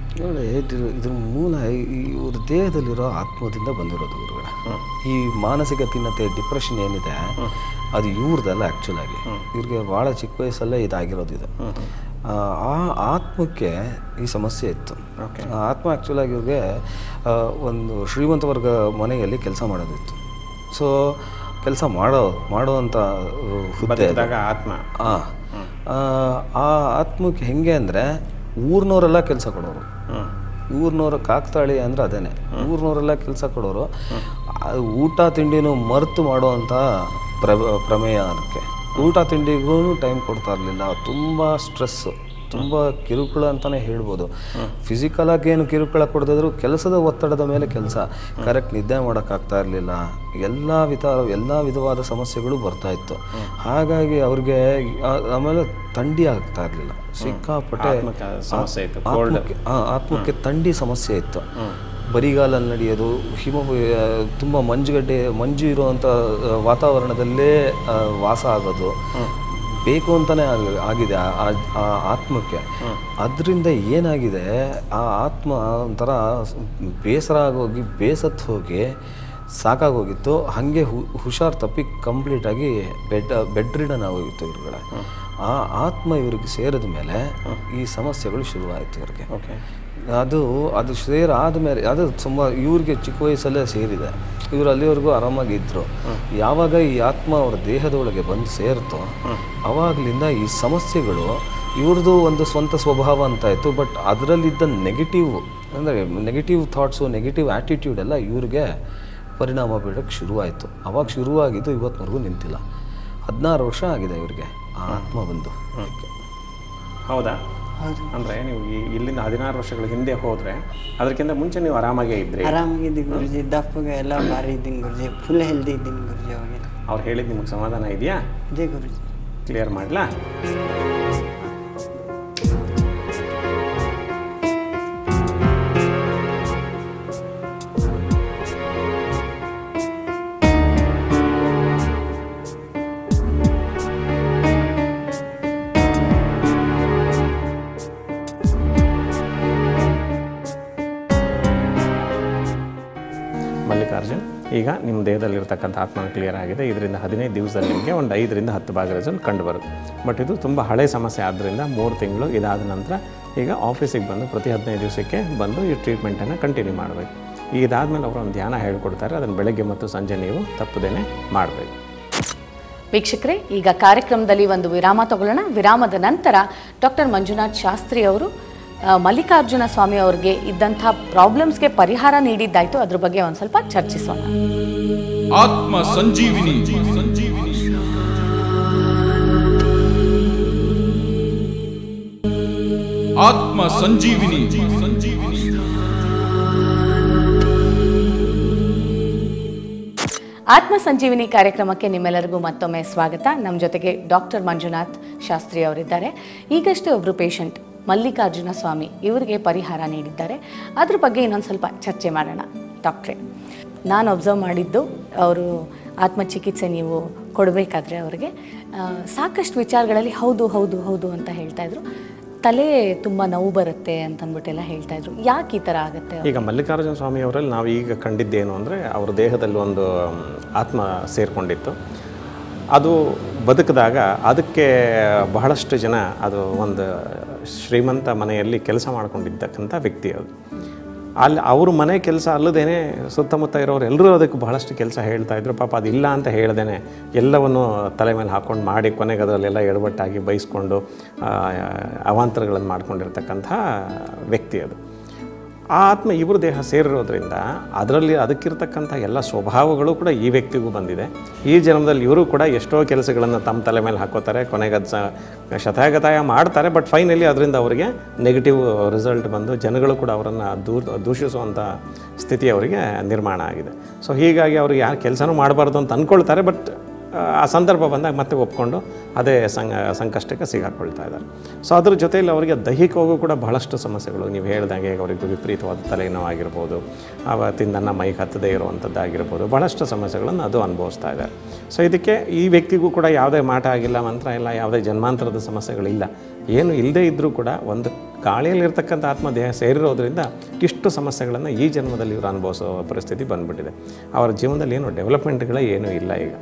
S6: ನೋಡಿ ಇದು ಇದ್ರ ಮೂಲ ಈ- ಇವ್ರ ದೇಹದಲ್ಲಿರೋ ಆತ್ಮದಿಂದ ಬಂದಿರೋದು ಗುರುಗಳ ಈ ಮಾನಸಿಕ ಖಿನ್ನತೆ ಡಿಪ್ರೆಷನ್ ಏನಿದೆ ಅದು ಇವ್ರದಲ್ಲ ಆ್ಯಕ್ಚುಲಾಗಿ ಇವ್ರಿಗೆ ಭಾಳ ಚಿಕ್ಕ ವಯಸ್ಸಲ್ಲೇ ಇದಾಗಿರೋದು ಇದು ಆ ಆ ಆತ್ಮಕ್ಕೆ ಈ ಸಮಸ್ಯೆ ಇತ್ತು ಆ ಆತ್ಮ ಆ್ಯಕ್ಚುಲಾಗಿ ಇವ್ರಿಗೆ ಆ, ಒಂದು ಶ್ರೀಮಂತ ವರ್ಗ ಮನೆಯಲ್ಲಿ ಕೆಲಸ ಮಾಡೋದಿತ್ತು ಸೊ ಕೆಲಸ ಮಾಡೋ ಮಾಡೋವಂಥ ಹುದ್ದೆ ಅದು.
S5: ಬದುಕಿದಾಗ ಆತ್ಮ
S6: ಆ, ಆ, ಆ ಆತ್ಮಕ್ಕೆ ಹೆಂಗೆ ಅಂದರೆ ಊರ್ನವರೆಲ್ಲ ಕೆಲಸ ಕೊಡೋರು ಊರ್ನವ್ರ ಕಾಕ್ತಾಳಿ ಅಂದರೆ ಅದೇನೆ ಊರ್ನವರೆಲ್ಲ ಕೆಲಸ ಕೊಡೋರು ಆ ಊಟ ತಿಂಡಿನೂ ಮರೆತು ಮಾಡುವಂಥ ಪ್ರ ಪ್ರಮೇಯ ಅದಕ್ಕೆ ಊಟ ತಿಂಡಿಗೂ ಟೈಮ್ ಕೊಡ್ತಾ ಇರಲಿಲ್ಲ ತುಂಬ ಸ್ಟ್ರೆಸ್ಸು ತುಂಬ ಕಿರುಕುಳ ಅಂತಲೇ ಹೇಳ್ಬೋದು ಫಿಸಿಕಲಾಗಿ ಏನು ಕಿರುಕುಳ ಕೊಡದಿದ್ರು ಕೆಲಸದ ಒತ್ತಡದ ಮೇಲೆ ಕೆಲಸ ಕರೆಕ್ಟ್ ನಿದ್ದೆ ಮಾಡೋಕ್ಕಾಗ್ತಾ ಇರಲಿಲ್ಲ ಎಲ್ಲ ವಿಧ ಎಲ್ಲ ವಿಧವಾದ ಸಮಸ್ಯೆಗಳು ಬರ್ತಾ ಇತ್ತು ಹಾಗಾಗಿ ಅವ್ರಿಗೆ ಆ- ಆಮೇಲೆ ಥಂಡಿ ಆಗ್ತಾ ಇರಲಿಲ್ಲ ಸಿಕ್ಕಾಪಟ್ಟೆ
S5: ಆತ್ಮಕ್ಕೆ ಸಮಸ್ಯೆ ಇತ್ತು, cold.
S6: ಆತ್ಮಕ್ಕೆ ಆ, ಆತ್ಮಕ್ಕೆ ಥಂಡಿ ಸಮಸ್ಯೆ ಇತ್ತು ಬರಿಗಾಲಲ್ಲಿ ನಡೆಯೋದು ಹಿಮ ತುಂಬ ಮಂಜುಗಡ್ಡೆ ಮಂಜು ಇರುವಂಥ ಆ, ವಾತಾವರಣದಲ್ಲೇ ಆ, ವಾಸ ಆಗೋದು ಬೇಕು ಅಂತಲೇ ಆಗಿದೆ ಆ- ಆ- ಆ ಆತ್ಮಕ್ಕೆ ಅದರಿಂದ ಏನಾಗಿದೆ ಆ ಆತ್ಮ ಒಂಥರ ಬೇಸರ ಆಗೋಗಿ ಬೇಸತ್ತು ಹೋಗಿ ಸಾಕಾಗೋಗಿತ್ತು ಹಾಗೆ ಹುಷಾರ್ ತಪ್ಪಿ ಕಂಪ್ಲೀಟಾಗಿ ಬೆಡ್ ಬೆಡ್ ರಿಡನ್ ಆಗೋಗಿತ್ತು ಇವ್ರುಗಳ ಆ ಆತ್ಮ ಇವ್ರಿಗೆ ಸೇರಿದ ಮೇಲೆ ಈ ಸಮಸ್ಯೆಗಳು ಶುರುವಾಯಿತು ಇವ್ರಿಗೆ
S5: ಓಕೆ
S6: ಅದು ಅದು ಸೇರ್ ಆದಮೇಲೆ ಅದು ತುಂಬ ಇವ್ರಿಗೆ ಚಿಕ್ಕ ವಯಸ್ಸಲ್ಲೇ ಸೇರಿದೆ ಇವರು ಅಲ್ಲಿವರೆಗೂ ಆರಾಮಾಗಿ ಇದ್ರು ಯಾವಾಗ ಈ ಆತ್ಮ ಅವ್ರ ದೇಹದೊಳಗೆ ಬಂದು ಸೇರ್ತೋ ಅವಾಗಲಿಂದ ಈ ಸಮಸ್ಯೆಗಳು ಇವ್ರದ್ದು ಒಂದು ಸ್ವಂತ ಸ್ವಭಾವ ಅಂತ ಇತ್ತು ಬಟ್ ಅದರಲ್ಲಿದ್ದ ನೆಗೆಟಿವ್ ಅಂದರೆ ನೆಗೆಟಿವ್ ಥಾಟ್ಸು ನೆಗೆಟಿವ್ ಆ್ಯಟಿಟ್ಯೂಡ್ ಎಲ್ಲ ಇವ್ರಿಗೆ ಪರಿಣಾಮ ಬೀಳೋಕ್ಕೆ ಶುರುವಾಯಿತು ಅವಾಗ ಶುರುವಾಗಿದ್ದು ಇವತ್ತಿನವರೆಗೂ ನಿಂತಿಲ್ಲ ಹದಿನಾರು ವರ್ಷ ಆಗಿದೆ ಇವ್ರಿಗೆ ಆ ಆತ್ಮ ಬಂದು
S5: ಹೌದಾ ಅಂದರೆ ನೀವು ಈ- ಇಲ್ಲಿಂದ ಹದಿನಾರು ವರ್ಷಗಳ ಹಿಂದೆ ಹೋದರೆ ಅದಕ್ಕಿಂತ ಮುಂಚೆ ನೀವು ಆರಾಮಾಗೇ ಇದ್ರಿ
S4: ಆರಾಮಾಗಿದ್ದೀನಿ ಗುರುಜಿ ದಪ್ಪಗೆ ಎಲ್ಲ ಭಾರಿ ಇದ್ದೀನಿ ಗುರುಜಿ ಫುಲ್ ಹೆಲ್ದಿ ಇದ್ದೀನಿ ಗುರುಜಿ ಅವಾಗ
S5: ಅವ್ರು ಹೇಳಿದ್ದು ನಿಮಗೆ ಸಮಾಧಾನ ಇದೆಯಾ
S4: ಇದೇ ಗುರುಜಿ
S5: ಕ್ಲಿಯರ್ ಮಾಡಲಾ ಮಲ್ಲಿಕಾರ್ಜುನ್ ಈಗ ನಿಮ್ಮ ದೇಹದಲ್ಲಿರ್ತಕ್ಕಂಥ ಆತ್ಮ ಕ್ಲಿಯರ್ ಆಗಿದೆ ಇದರಿಂದ ಹದಿನೈದು ದಿವಸದಲ್ಲಿ ನಿಮಗೆ ಒಂದು ಐದರಿಂದ ಹತ್ತು ಭಾಗ ರಿಸಲ್ಟ್ ಕಂಡು ಬರುತ್ತೆ ಬಟ್ ಇದು ತುಂಬ ಹಳೆ ಸಮಸ್ಯೆ ಆದ್ದರಿಂದ ಮೂರು ತಿಂಗಳು ಇದಾದ ನಂತರ ಈಗ ಆಫೀಸಿಗೆ ಬಂದು ಪ್ರತಿ ಹದಿನೈದು ದಿವಸಕ್ಕೆ ಬಂದು ಈ ಟ್ರೀಟ್ಮೆಂಟನ್ನು ಕಂಟಿನ್ಯೂ ಮಾಡಬೇಕು ಇದಾದಮೇಲೆ ಅವರು ಒಂದು ಧ್ಯಾನ ಹೇಳ್ಕೊಡ್ತಾರೆ ಅದನ್ನು ಬೆಳಗ್ಗೆ ಮತ್ತು ಸಂಜೆ ನೀವು ತಪ್ಪದೇನೆ ಮಾಡಬೇಕು
S3: ವೀಕ್ಷಕರೇ ಈಗ ಕಾರ್ಯಕ್ರಮದಲ್ಲಿ ಒಂದು ವಿರಾಮ ತಗೊಳ್ಳೋಣ ವಿರಾಮದ ನಂತರ ಡಾಕ್ಟರ್ ಮಂಜುನಾಥ್ ಶಾಸ್ತ್ರಿ ಅವರು ಆ, ಮಲ್ಲಿಕಾರ್ಜುನ ಸ್ವಾಮಿ ಅವ್ರಿಗೆ ಇದ್ದಂಥ ಪ್ರಾಬ್ಲಮ್ಸ್ಗೆ ಪರಿಹಾರ ನೀಡಿದ್ದಾಯ್ತು ಅದ್ರ ಬಗ್ಗೆ ಒಂದು ಸ್ವಲ್ಪ ಚರ್ಚಿಸೋಣ
S2: ಆತ್ಮ ಸಂಜೀವಿನಿ ಸಂಜೀವಿನಿ ಆತ್ಮ ಸಂಜೀವಿನಿ ಸಂಜೀವಿನಿ
S3: ಆತ್ಮ ಸಂಜೀವಿನಿ ಕಾರ್ಯಕ್ರಮಕ್ಕೆ ನಿಮ್ಮೆಲ್ಲರಿಗೂ ಮತ್ತೊಮ್ಮೆ ಸ್ವಾಗತ ನಮ್ಮ ಜೊತೆಗೆ ಡಾಕ್ಟರ್ ಮಂಜುನಾಥ್ ಶಾಸ್ತ್ರಿ ಅವರಿದ್ದಾರೆ ಈಗಷ್ಟೇ ಒಬ್ಬರು ಪೇಷಂಟ್ ಮಲ್ಲಿಕಾರ್ಜುನ ಸ್ವಾಮಿ ಇವರಿಗೆ ಪರಿಹಾರ ನೀಡಿದ್ದಾರೆ ಅದ್ರ ಬಗ್ಗೆ ಇನ್ನೊಂದು ಸ್ವಲ್ಪ ಚರ್ಚೆ ಮಾಡೋಣ ಡಾಕ್ಟ್ರೇ ನಾನು ಅಬ್ಸರ್ವ್ ಮಾಡಿದ್ದು ಅವರು ಆತ್ಮಚಿಕಿತ್ಸೆ ನೀವು ಕೊಡಬೇಕಾದ್ರೆ ಅವರಿಗೆ ಆ, ಸಾಕಷ್ಟು ವಿಚಾರಗಳಲ್ಲಿ ಹೌದು ಹೌದು ಹೌದು ಅಂತ ಹೇಳ್ತಾ ಇದ್ರು ತಲೆ ತುಂಬ ನೋವು ಬರುತ್ತೆ ಅಂತಂದ್ಬಿಟ್ಟೆಲ್ಲ ಹೇಳ್ತಾ ಇದ್ರು ಯಾಕೆ ಈ ಥರ ಆಗುತ್ತೆ
S5: ಈಗ ಮಲ್ಲಿಕಾರ್ಜುನ ಸ್ವಾಮಿ ಅವರಲ್ಲಿ ನಾವು ಈಗ ಕಂಡಿದ್ದೇನು ಅಂದರೆ ಅವ್ರ ದೇಹದಲ್ಲಿ ಒಂದು ಮ್, ಆತ್ಮ ಸೇರಿಕೊಂಡಿತ್ತು ಅದು ಬದುಕಿದಾಗ ಅದಕ್ಕೆ ಬಹಳಷ್ಟು ಜನ ಅದು ಒಂದು ಶ್ರೀಮಂತ ಮನೆಯಲ್ಲಿ ಕೆಲಸ ಮಾಡ್ಕೊಂಡಿದ್ದಕ್ಕಂಥ ವ್ಯಕ್ತಿ ಅದು ಅಲ್ಲಿ ಅವ್ರ ಮನೆ ಕೆಲಸ ಅಲ್ಲದೇನೆ ಸುತ್ತಮುತ್ತ ಇರೋರು ಎಲ್ಲರೂ ಅದಕ್ಕೆ ಬಹಳಷ್ಟು ಕೆಲಸ ಹೇಳ್ತಾ ಇದ್ರು ಪಾಪ ಅದಿಲ್ಲ ಅಂತ ಹೇಳ್ದೇನೆ ಎಲ್ಲವನ್ನು ತಲೆ ಮೇಲೆ ಹಾಕ್ಕೊಂಡು ಮಾಡಿ ಕೊನೆಗೆ ಅದರಲ್ಲೆಲ್ಲ ಎಡವಟ್ಟಾಗಿ ಬೈಸ್ಕೊಂಡು ಆ, ಅವಾಂತರಗಳನ್ನು ಮಾಡ್ಕೊಂಡಿರ್ತಕ್ಕಂಥ ವ್ಯಕ್ತಿ ಅದು ಆ ಆತ್ಮ ಇಬ್ಬರು ದೇಹ ಸೇರಿರೋದ್ರಿಂದ ಅದರಲ್ಲಿ ಅದಕ್ಕಿರ್ತಕ್ಕಂಥ ಎಲ್ಲ ಸ್ವಭಾವಗಳು ಕೂಡ ಈ ವ್ಯಕ್ತಿಗೂ ಬಂದಿದೆ ಈ ಜನ್ಮದಲ್ಲಿ ಇವರು ಕೂಡ ಎಷ್ಟೋ ಕೆಲಸಗಳನ್ನು ತಮ್ಮ ತಲೆ ಮೇಲೆ ಹಾಕೋತಾರೆ ಕೊನೆಗೆ ಅದು ಸ ಶತಾಯಗತಾಯ ಮಾಡ್ತಾರೆ ಬಟ್ ಫೈನಲಿ ಅದರಿಂದ ಅವರಿಗೆ ನೆಗೆಟಿವ್ ರಿಸಲ್ಟ್ ಬಂದು ಜನಗಳು ಕೂಡ ಅವರನ್ನು ದೂರ ದೂಷಿಸುವಂಥ ಸ್ಥಿತಿ ಅವರಿಗೆ ನಿರ್ಮಾಣ ಆಗಿದೆ ಸೊ ಹೀಗಾಗಿ ಅವ್ರಿಗೆ ಯಾರು ಕೆಲಸನೂ ಮಾಡಬಾರ್ದು ಅಂತ ಅಂದ್ಕೊಳ್ತಾರೆ ಬಟ್ ಆ ಸಂದರ್ಭ ಬಂದಾಗ ಮತ್ತೆ ಒಪ್ಕೊಂಡು ಅದೇ ಸಂಗ ಸಂಕಷ್ಟಕ್ಕೆ ಸಿಗಾಕೊಳ್ತಾ ಇದ್ದಾರೆ ಸೊ ಅದ್ರ ಜೊತೆಯಲ್ಲಿ ಅವರಿಗೆ ದೈಹಿಕವಾಗೂ ಕೂಡ ಬಹಳಷ್ಟು ಸಮಸ್ಯೆಗಳು ನೀವು ಹೇಳ್ದಂಗೆ ಅವರಿಗೆ ವಿಪರೀತವಾದ ತಲೆನೋವಾಗಿರ್ಬೋದು ಅವತ್ತಿಂದನ್ನ ಮೈಗೆ ಹತ್ತದೇ ಇರುವಂಥದ್ದಾಗಿರ್ಬೋದು ಭಾಳಷ್ಟು ಸಮಸ್ಯೆಗಳನ್ನು ಅದು ಅನುಭವಿಸ್ತಾ ಇದ್ದಾರೆ ಸೊ ಇದಕ್ಕೆ ಈ ವ್ಯಕ್ತಿಗೂ ಕೂಡ ಯಾವುದೇ ಮಾಟ ಆಗಿಲ್ಲ ಮಂತ್ರ ಇಲ್ಲ ಯಾವುದೇ ಜನ್ಮಾಂತರದ ಸಮಸ್ಯೆಗಳಿಲ್ಲ ಏನು ಇಲ್ಲದೇ ಇದ್ದರೂ ಕೂಡ ಒಂದು ಗಾಳಿಯಲ್ಲಿರ್ತಕ್ಕಂಥ ಆತ್ಮದೇಹ ಸೇರಿರೋದ್ರಿಂದ ಇಷ್ಟು ಸಮಸ್ಯೆಗಳನ್ನು ಈ ಜನ್ಮದಲ್ಲಿ ಇವರು ಅನುಭವಿಸೋ ಪರಿಸ್ಥಿತಿ ಬಂದ್ಬಿಟ್ಟಿದೆ ಅವರ ಜೀವನದಲ್ಲಿ ಏನು ಡೆವಲಪ್ಮೆಂಟ್ಗಳೇ ಏನೂ ಇಲ್ಲ ಈಗ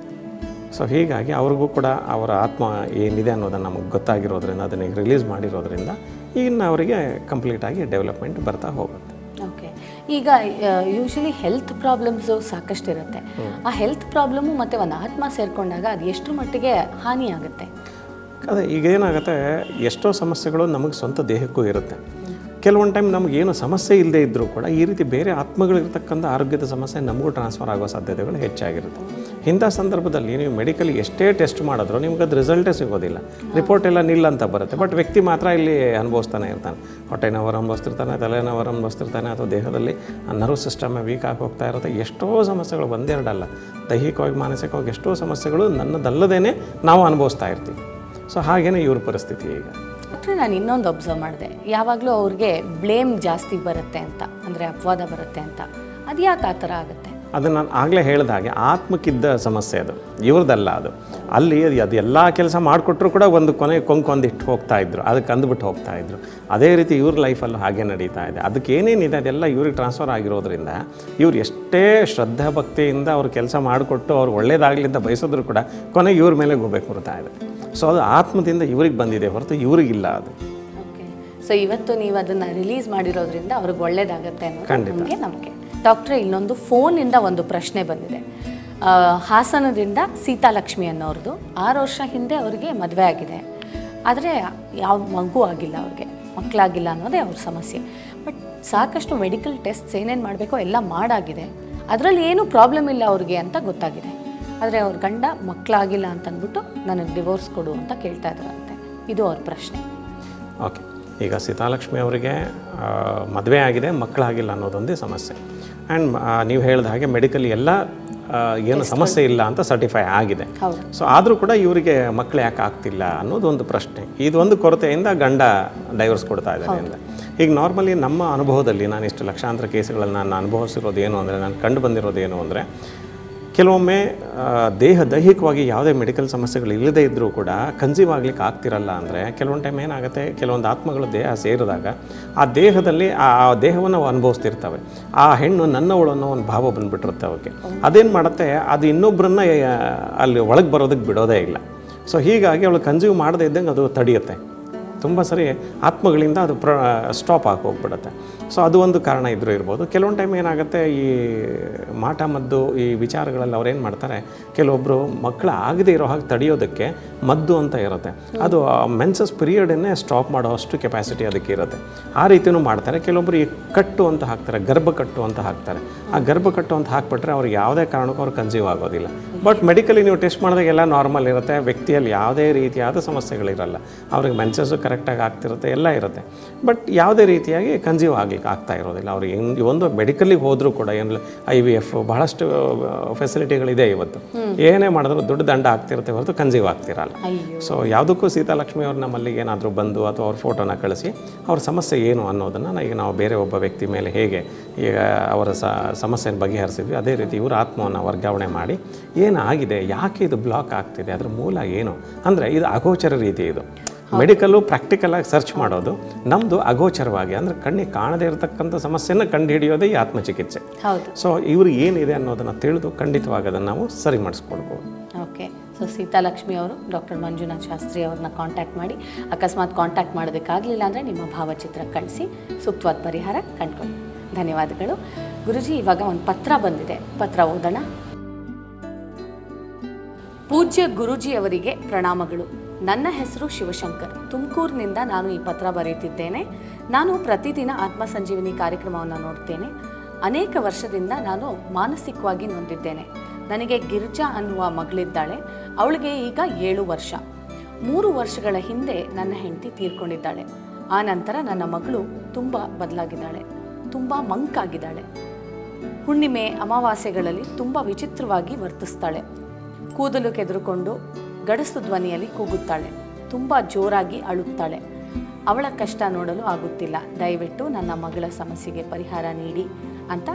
S5: ಸೊ ಹೀಗಾಗಿ ಅವ್ರಿಗೂ ಕೂಡ ಅವರ ಆತ್ಮ ಏನಿದೆ ಅನ್ನೋದನ್ನು ನಮಗೆ ಗೊತ್ತಾಗಿರೋದ್ರಿಂದ ಅದನ್ನು ರಿಲೀಸ್ ಮಾಡಿರೋದ್ರಿಂದ ಇನ್ನು ಅವರಿಗೆ ಕಂಪ್ಲೀಟಾಗಿ ಡೆವಲಪ್ಮೆಂಟ್ ಬರ್ತಾ ಹೋಗುತ್ತೆ
S3: ಓಕೆ ಈಗ ಯೂಶಲಿ ಹೆಲ್ತ್ ಪ್ರಾಬ್ಲಮ್ಸು ಸಾಕಷ್ಟು ಇರುತ್ತೆ ಆ ಹೆಲ್ತ್ ಪ್ರಾಬ್ಲಮ್ಮು ಮತ್ತು ಒಂದು ಆತ್ಮ ಸೇರಿಕೊಂಡಾಗ ಅದು ಎಷ್ಟರ ಮಟ್ಟಿಗೆ ಹಾನಿ ಆಗುತ್ತೆ
S5: ಅದೇ ಈಗ ಏನಾಗುತ್ತೆ ಎಷ್ಟೋ ಸಮಸ್ಯೆಗಳು ನಮಗೆ ಸ್ವಂತ ದೇಹಕ್ಕೂ ಇರುತ್ತೆ ಕೆಲವೊಂದು ಟೈಮ್ ನಮ್ಗೆ ಏನು ಸಮಸ್ಯೆ ಇಲ್ಲದೆ ಇದ್ದರೂ ಕೂಡ ಈ ರೀತಿ ಬೇರೆ ಆತ್ಮಗಳಿರ್ತಕ್ಕಂಥ ಆರೋಗ್ಯದ ಸಮಸ್ಯೆ ನಮಗೂ ಟ್ರಾನ್ಸ್ಫರ್ ಆಗೋ ಸಾಧ್ಯತೆಗಳು ಹೆಚ್ಚಾಗಿರುತ್ತೆ ಇಂಥ ಸಂದರ್ಭದಲ್ಲಿ ನೀವು ಮೆಡಿಕಲ್ ಎಷ್ಟೇ ಟೆಸ್ಟ್ ಮಾಡಿದ್ರು ನಿಮ್ಗೆ ಅದು ರಿಸಲ್ಟೇ ಸಿಗೋದಿಲ್ಲ ರಿಪೋರ್ಟ್ ಎಲ್ಲ ನಿಲ್ಲ ಅಂತ ಬರುತ್ತೆ ಬಟ್ ವ್ಯಕ್ತಿ ಮಾತ್ರ ಇಲ್ಲಿ ಅನುಭವಿಸ್ತಾನೆ ಇರ್ತಾನೆ ಹೊಟ್ಟೆ ನೋವು ಅನುಭವಿಸ್ತಿರ್ತಾನೆ ತಲೆನೋವು ಅನುಭವಿಸ್ತಿರ್ತಾನೆ ಅಥವಾ ದೇಹದಲ್ಲಿ ನರ್ವ್ ಸಿಸ್ಟಮ್ ವೀಕ್ ಆಗಿ ಹೋಗ್ತಾ ಇರುತ್ತೆ ಎಷ್ಟೋ ಸಮಸ್ಯೆಗಳು ಒಂದೆರಡಲ್ಲ ದೈಹಿಕವಾಗಿ ಮಾನಸಿಕವಾಗಿ ಎಷ್ಟೋ ಸಮಸ್ಯೆಗಳು ನನ್ನದಲ್ಲದೇ ನಾವು ಅನುಭವಿಸ್ತಾ ಇರ್ತೀವಿ ಸೊ ಹಾಗೇನೇ ಇವ್ರ ಪರಿಸ್ಥಿತಿ ಈಗ
S3: ಡಾಕ್ಟ್ರೆ ನಾನು ಇನ್ನೊಂದು ಅಬ್ಸರ್ವ್ ಮಾಡಿದೆ ಯಾವಾಗಲೂ ಅವ್ರಿಗೆ ಬ್ಲೇಮ್ ಜಾಸ್ತಿ ಬರುತ್ತೆ ಅಂತ ಅಂದರೆ ಅಪವಾದ ಬರುತ್ತೆ ಅಂತ ಅದು ಯಾಕೆ ಆ ಥರ ಆಗುತ್ತೆ
S5: ಅದು ನಾನು ಆಗಲೇ ಹೇಳಿದ ಹಾಗೆ ಆತ್ಮಕ್ಕಿದ್ದ ಸಮಸ್ಯೆ ಅದು ಇವ್ರದ್ದಲ್ಲ ಅದು ಅಲ್ಲಿ ಅದು ಅದು ಎಲ್ಲ ಕೆಲಸ ಮಾಡಿಕೊಟ್ರು ಕೂಡ ಒಂದು ಕೊನೆ ಕೊಂಕೊಂದಿಟ್ಟು ಹೋಗ್ತಾ ಇದ್ರು ಅದಕ್ಕೆ ಅಂದ್ಬಿಟ್ಟು ಹೋಗ್ತಾ ಇದ್ರು ಅದೇ ರೀತಿ ಇವ್ರ ಲೈಫಲ್ಲೂ ಹಾಗೆ ನಡೀತಾ ಇದೆ ಅದಕ್ಕೆ ಏನೇನಿದೆ ಅದೆಲ್ಲ ಇವ್ರಿಗೆ ಟ್ರಾನ್ಸ್ಫರ್ ಆಗಿರೋದ್ರಿಂದ ಇವ್ರು ಎಷ್ಟೇ ಶ್ರದ್ಧಾ ಭಕ್ತಿಯಿಂದ ಅವ್ರು ಕೆಲಸ ಮಾಡಿಕೊಟ್ಟು ಅವ್ರು ಒಳ್ಳೇದಾಗಲಿ ಅಂತ ಬಯಸಿದ್ರು ಕೂಡ ಕೊನೆಗೆ ಇವ್ರ ಮೇಲೆ ಹೋಗ್ಬೇಕು ಬರ್ತಾ ಇದೆ ಸೊ ಅದು ಆತ್ಮದಿಂದ ಇವ್ರಿಗೆ ಬಂದಿದೆ ಹೊರತು ಇವ್ರಿಗಿಲ್ಲ ಅದು
S3: ಓಕೆ ಸೊ ಇವತ್ತು ನೀವು ಅದನ್ನು ರಿಲೀಸ್ ಮಾಡಿರೋದ್ರಿಂದ ಅವ್ರಿಗೆ ಒಳ್ಳೇದಾಗತ್ತೆ ಅನ್ನೋದು
S5: ಖಂಡಿತ.
S3: ನಮಗೆ ನಂಬಿಕೆ ಡಾಕ್ಟ್ರೆ ಇನ್ನೊಂದು ಫೋನಿಂದ ಒಂದು ಪ್ರಶ್ನೆ ಬಂದಿದೆ ಆ, ಹಾಸನದಿಂದ ಸೀತಾಲಕ್ಷ್ಮಿ ಅನ್ನೋರ್ದು ಆರು ವರ್ಷ ಹಿಂದೆ ಅವರಿಗೆ ಮದುವೆ ಆಗಿದೆ ಆದರೆ ಯಾವ ಮಗು ಆಗಿಲ್ಲ ಅವ್ರಿಗೆ ಮಕ್ಕಳಾಗಿಲ್ಲ ಅನ್ನೋದೇ ಅವ್ರ ಸಮಸ್ಯೆ ಬಟ್ ಸಾಕಷ್ಟು ಮೆಡಿಕಲ್ ಟೆಸ್ಟ್ಸ್ ಏನೇನು ಮಾಡಬೇಕೋ ಎಲ್ಲ ಮಾಡಾಗಿದೆ ಅದರಲ್ಲಿ ಏನೂ ಪ್ರಾಬ್ಲಮ್ ಇಲ್ಲ ಅವ್ರಿಗೆ ಅಂತ ಗೊತ್ತಾಗಿದೆ ಆದರೆ ಅವ್ರ ಗಂಡ ಮಕ್ಕಳಾಗಿಲ್ಲ ಅಂತ ಅಂದ್ಬಿಟ್ಟು ನನಗೆ ಡಿವೋರ್ಸ್ ಕೊಡು ಅಂತ ಕೇಳ್ತಾ ಇದ್ದಾರಂತೆ ಇದು ಅವ್ರ ಪ್ರಶ್ನೆ
S5: ಓಕೆ ಈಗ ಸೀತಾಲಕ್ಷ್ಮಿ ಅವರಿಗೆ ಮದುವೆ ಆಗಿದೆ ಮಕ್ಕಳಾಗಿಲ್ಲ ಅನ್ನೋದೊಂದೇ ಸಮಸ್ಯೆ ಆ್ಯಂಡ್ ನೀವು ಹೇಳಿದ ಹಾಗೆ ಮೆಡಿಕಲ್ ಎಲ್ಲ ಆ, ಏನು ಸಮಸ್ಯೆ ಇಲ್ಲ ಅಂತ ಸರ್ಟಿಫೈ ಆಗಿದೆ
S3: ಹೌದು.
S5: ಸೊ ಆದರೂ ಕೂಡ ಇವರಿಗೆ ಮಕ್ಕಳು ಯಾಕೆ ಆಗ್ತಿಲ್ಲ ಅನ್ನೋದು ಒಂದು ಪ್ರಶ್ನೆ ಇದೊಂದು ಕೊರತೆಯಿಂದ ಗಂಡ ಡೈವರ್ಸ್ ಕೊಡ್ತಾ ಇದ್ದಾರೆ ಅಂತ ಈಗ ನಾರ್ಮಲಿ ನಮ್ಮ ಅನುಭವದಲ್ಲಿ ನಾನು ಇಷ್ಟು ಲಕ್ಷಾಂತರ ಕೇಸುಗಳನ್ನು ನಾನು ಅನುಭವಿಸಿರೋದು ಏನು ಅಂದರೆ ನಾನು ಕಂಡು ಬಂದಿರೋದು ಏನು ಅಂದರೆ ಕೆಲವೊಮ್ಮೆ ಆ, ದೇಹ ದೈಹಿಕವಾಗಿ ಯಾವುದೇ ಮೆಡಿಕಲ್ ಸಮಸ್ಯೆಗಳು ಇಲ್ಲದೇ ಇದ್ದರೂ ಕೂಡ ಕನ್ಸೀವ್ ಆಗ್ಲಿಕ್ಕೆ ಆಗ್ತಿರಲ್ಲ ಅಂದರೆ ಕೆಲವೊಂದು ಟೈಮ್ ಏನಾಗುತ್ತೆ ಕೆಲವೊಂದು ಆತ್ಮಗಳು ದೇಹ ಸೇರಿದಾಗ ಆ ದೇಹದಲ್ಲಿ ಆ ಆ ದೇಹವನ್ನು ಅವು ಅನುಭವಿಸ್ತಿರ್ತವೆ ಆ ಹೆಣ್ಣು ನನ್ನವಳು ಅನ್ನೋ ಒಂದು ಭಾವ ಬಂದ್ಬಿಟ್ಟಿರುತ್ತೆ ಅವಕ್ಕೆ ಅದೇನು ಮಾಡುತ್ತೆ ಅದು ಇನ್ನೊಬ್ಬರನ್ನ ಅಲ್ಲಿ ಒಳಗೆ ಬರೋದಕ್ಕೆ ಬಿಡೋದೇ ಇಲ್ಲ ಸೊ ಹೀಗಾಗಿ ಅವಳು ಕನ್ಸ್ಯೂಮ್ ಮಾಡದೇ ಇದ್ದಂಗೆ ಅದು ತಡೆಯುತ್ತೆ ತುಂಬ ಸರಿ ಆತ್ಮಗಳಿಂದ ಅದು ಪ್ರ ಸ್ಟಾಪ್ ಆಗಿ ಹೋಗ್ಬಿಡುತ್ತೆ ಸೊ ಅದು ಒಂದು ಕಾರಣ ಇದ್ರೂ ಇರ್ಬೋದು ಕೆಲವೊಂದು ಟೈಮ್ ಏನಾಗುತ್ತೆ ಈ ಮಾಟ ಮದ್ದು ಈ ವಿಚಾರಗಳಲ್ಲಿ ಅವ್ರು ಏನು ಮಾಡ್ತಾರೆ ಕೆಲವೊಬ್ಬರು ಮಕ್ಕಳು ಆಗದೇ ಇರೋ ಹಾಗೆ ತಡೆಯೋದಕ್ಕೆ ಮದ್ದು ಅಂತ ಇರುತ್ತೆ ಅದು ಮೆನ್ಸಸ್ ಪೀರಿಯಡನ್ನೇ ಸ್ಟಾಪ್ ಮಾಡೋ ಅಷ್ಟು ಕೆಪಾಸಿಟಿ ಅದಕ್ಕೆ ಇರುತ್ತೆ ಆ ರೀತಿಯೂ ಮಾಡ್ತಾರೆ ಕೆಲವೊಬ್ಬರು ಈ ಕಟ್ಟು ಅಂತ ಹಾಕ್ತಾರೆ ಗರ್ಭ ಕಟ್ಟು ಅಂತ ಹಾಕ್ತಾರೆ ಆ ಗರ್ಭ ಕಟ್ಟು ಅಂತ ಹಾಕ್ಬಿಟ್ರೆ ಅವ್ರಿಗೆ ಯಾವುದೇ ಕಾರಣಕ್ಕೂ ಅವ್ರು ಕನ್ಸ್ಯೂಮ್ ಆಗೋದಿಲ್ಲ ಬಟ್ ಮೆಡಿಕಲಿ ನೀವು ಟೆಸ್ಟ್ ಮಾಡಿದಾಗ ಎಲ್ಲ ನಾರ್ಮಲ್ ಇರುತ್ತೆ ವ್ಯಕ್ತಿಯಲ್ಲಿ ಯಾವುದೇ ರೀತಿಯಾದ ಸಮಸ್ಯೆಗಳಿರಲ್ಲ ಅವ್ರಿಗೆ ಮೆನ್ಸಸ್ಸು ಕರೆಕ್ಟಾಗಿ ಆಗ್ತಿರುತ್ತೆ ಎಲ್ಲ ಇರುತ್ತೆ ಬಟ್ ಯಾವುದೇ ರೀತಿಯಾಗಿ ಕನ್ಸ್ಯೂಮ್ ಆಗ್ಲಿಕ್ಕೆ ಆಗ್ತಾ ಇರೋದಿಲ್ಲ ಅವ್ರಿಗೆ ಹೆಂಗ್- ಒಂದು ಮೆಡಿಕಲಿಗೆ ಹೋದರೂ ಕೂಡ ಏನು ಐ ವಿ ಎಫ್ ಬಹಳಷ್ಟು ಫೆಸಿಲಿಟಿಗಳಿದೆ ಇವತ್ತು ಏನೇ ಮಾಡಿದ್ರು ದುಡ್ಡು ದಂಡ ಆಗ್ತಿರುತ್ತೆ ಹೊರತು ಕನ್ಸ್ಯೂಮ್ ಆಗ್ತಿರಲ್ಲ ಸೊ ಯಾವುದಕ್ಕೂ ಸೀತಾಲಕ್ಷ್ಮಿ ಅವ್ರು ನಮ್ಮಲ್ಲಿ ಏನಾದರೂ ಬಂದು ಅಥವಾ ಅವ್ರ ಫೋಟೋನ ಕಳಿಸಿ ಅವ್ರ ಸಮಸ್ಯೆ ಏನು ಅನ್ನೋದನ್ನು ಈಗ ನಾವು ಬೇರೆ ಒಬ್ಬ ವ್ಯಕ್ತಿ ಮೇಲೆ ಹೇಗೆ ಈಗ ಅವರ ಸ ಸಮಸ್ಯೆನ ಬಗೆಹರಿಸಿದ್ವಿ ಅದೇ ರೀತಿ ಇವರು ಆತ್ಮವನ್ನು ವರ್ಗಾವಣೆ ಮಾಡಿ ಏನಾಗಿದೆ ಯಾಕೆ ಇದು ಬ್ಲಾಕ್ ಆಗ್ತಿದೆ ಅದ್ರ ಮೂಲ ಏನು ಅಂದರೆ ಇದು ಅಗೋಚರ ರೀತಿ ಇದು ಮೆಡಿಕಲ್ಲು ಪ್ರಾಕ್ಟಿಕಲಾಗಿ ಸರ್ಚ್ ಮಾಡೋದು ನಮ್ಮದು ಅಗೋಚರವಾಗಿ ಅಂದರೆ ಕಣ್ಣಿಗೆ ಕಾಣದೇ ಇರತಕ್ಕಂಥ ಸಮಸ್ಯೆನ ಕಂಡುಹಿಡಿಯೋದೇ ಈ ಆತ್ಮಚಿಕಿತ್ಸೆ
S3: ಹೌದು
S5: ಸೊ ಇವ್ರಿಗೆ ಏನಿದೆ ಅನ್ನೋದನ್ನು ತಿಳಿದು ಖಂಡಿತವಾಗಿ ಅದನ್ನು ನಾವು ಸರಿ ಮಾಡಿಸ್ಕೊಡ್ಬೋದು
S3: ಓಕೆ ಸೊ ಸೀತಾಲಕ್ಷ್ಮಿ ಅವರು ಡಾಕ್ಟರ್ ಮಂಜುನಾಥ್ ಶಾಸ್ತ್ರಿ ಅವ್ರನ್ನ ಕಾಂಟ್ಯಾಕ್ಟ್ ಮಾಡಿ ಅಕಸ್ಮಾತ್ ಕಾಂಟ್ಯಾಕ್ಟ್ ಮಾಡೋದಕ್ಕಾಗಲಿಲ್ಲ ಅಂದರೆ ನಿಮ್ಮ ಭಾವಚಿತ್ರ ಕಳಿಸಿ ಸೂಕ್ತವಾದ ಪರಿಹಾರ ಕಂಡ್ಕೊಳ್ಳಿ ಧನ್ಯವಾದಗಳು ಗುರುಜಿ ಇವಾಗ ಒಂದು ಪತ್ರ ಬಂದಿದೆ ಪತ್ರ ಓದೋಣ ಪೂಜ್ಯ ಗುರುಜಿ ಅವರಿಗೆ ಪ್ರಣಾಮಗಳು ನನ್ನ ಹೆಸರು ಶಿವಶಂಕರ್ ತುಮಕೂರಿನಿಂದ ನಾನು ಈ ಪತ್ರ ಬರೆಯುತ್ತಿದ್ದೇನೆ ನಾನು ಪ್ರತಿದಿನ ಆತ್ಮ ಸಂಜೀವಿನಿ ಕಾರ್ಯಕ್ರಮವನ್ನು ನೋಡ್ತೇನೆ ಅನೇಕ ವರ್ಷದಿಂದ ನಾನು ಮಾನಸಿಕವಾಗಿ ನೊಂದಿದ್ದೇನೆ ನನಗೆ ಗಿರ್ಜಾ ಅನ್ನುವ ಮಗಳಿದ್ದಾಳೆ ಅವಳಿಗೆ ಈಗ ಏಳು ವರ್ಷ ಮೂರು ವರ್ಷಗಳ ಹಿಂದೆ ನನ್ನ ಹೆಂಡತಿ ತೀರ್ಕೊಂಡಿದ್ದಾಳೆ ಆ ನಂತರ ನನ್ನ ಮಗಳು ತುಂಬ ಬದಲಾಗಿದ್ದಾಳೆ ತುಂಬ ಮಂಕಾಗಿದ್ದಾಳೆ ಹುಣ್ಣಿಮೆ ಅಮಾವಾಸ್ಯೆಗಳಲ್ಲಿ ತುಂಬ ವಿಚಿತ್ರವಾಗಿ ವರ್ತಿಸ್ತಾಳೆ ಕೂದಲು ಕೆದರುಕೊಂಡು ಗಡಸು ಧ್ವನಿಯಲ್ಲಿ ಕೂಗುತ್ತಾಳೆ ತುಂಬ ಜೋರಾಗಿ ಅಳುತ್ತಾಳೆ ಅವಳ ಕಷ್ಟ ನೋಡಲು ಆಗುತ್ತಿಲ್ಲ ದಯವಿಟ್ಟು ನನ್ನ ಮಗಳ ಸಮಸ್ಯೆಗೆ ಪರಿಹಾರ ನೀಡಿ ಅಂತ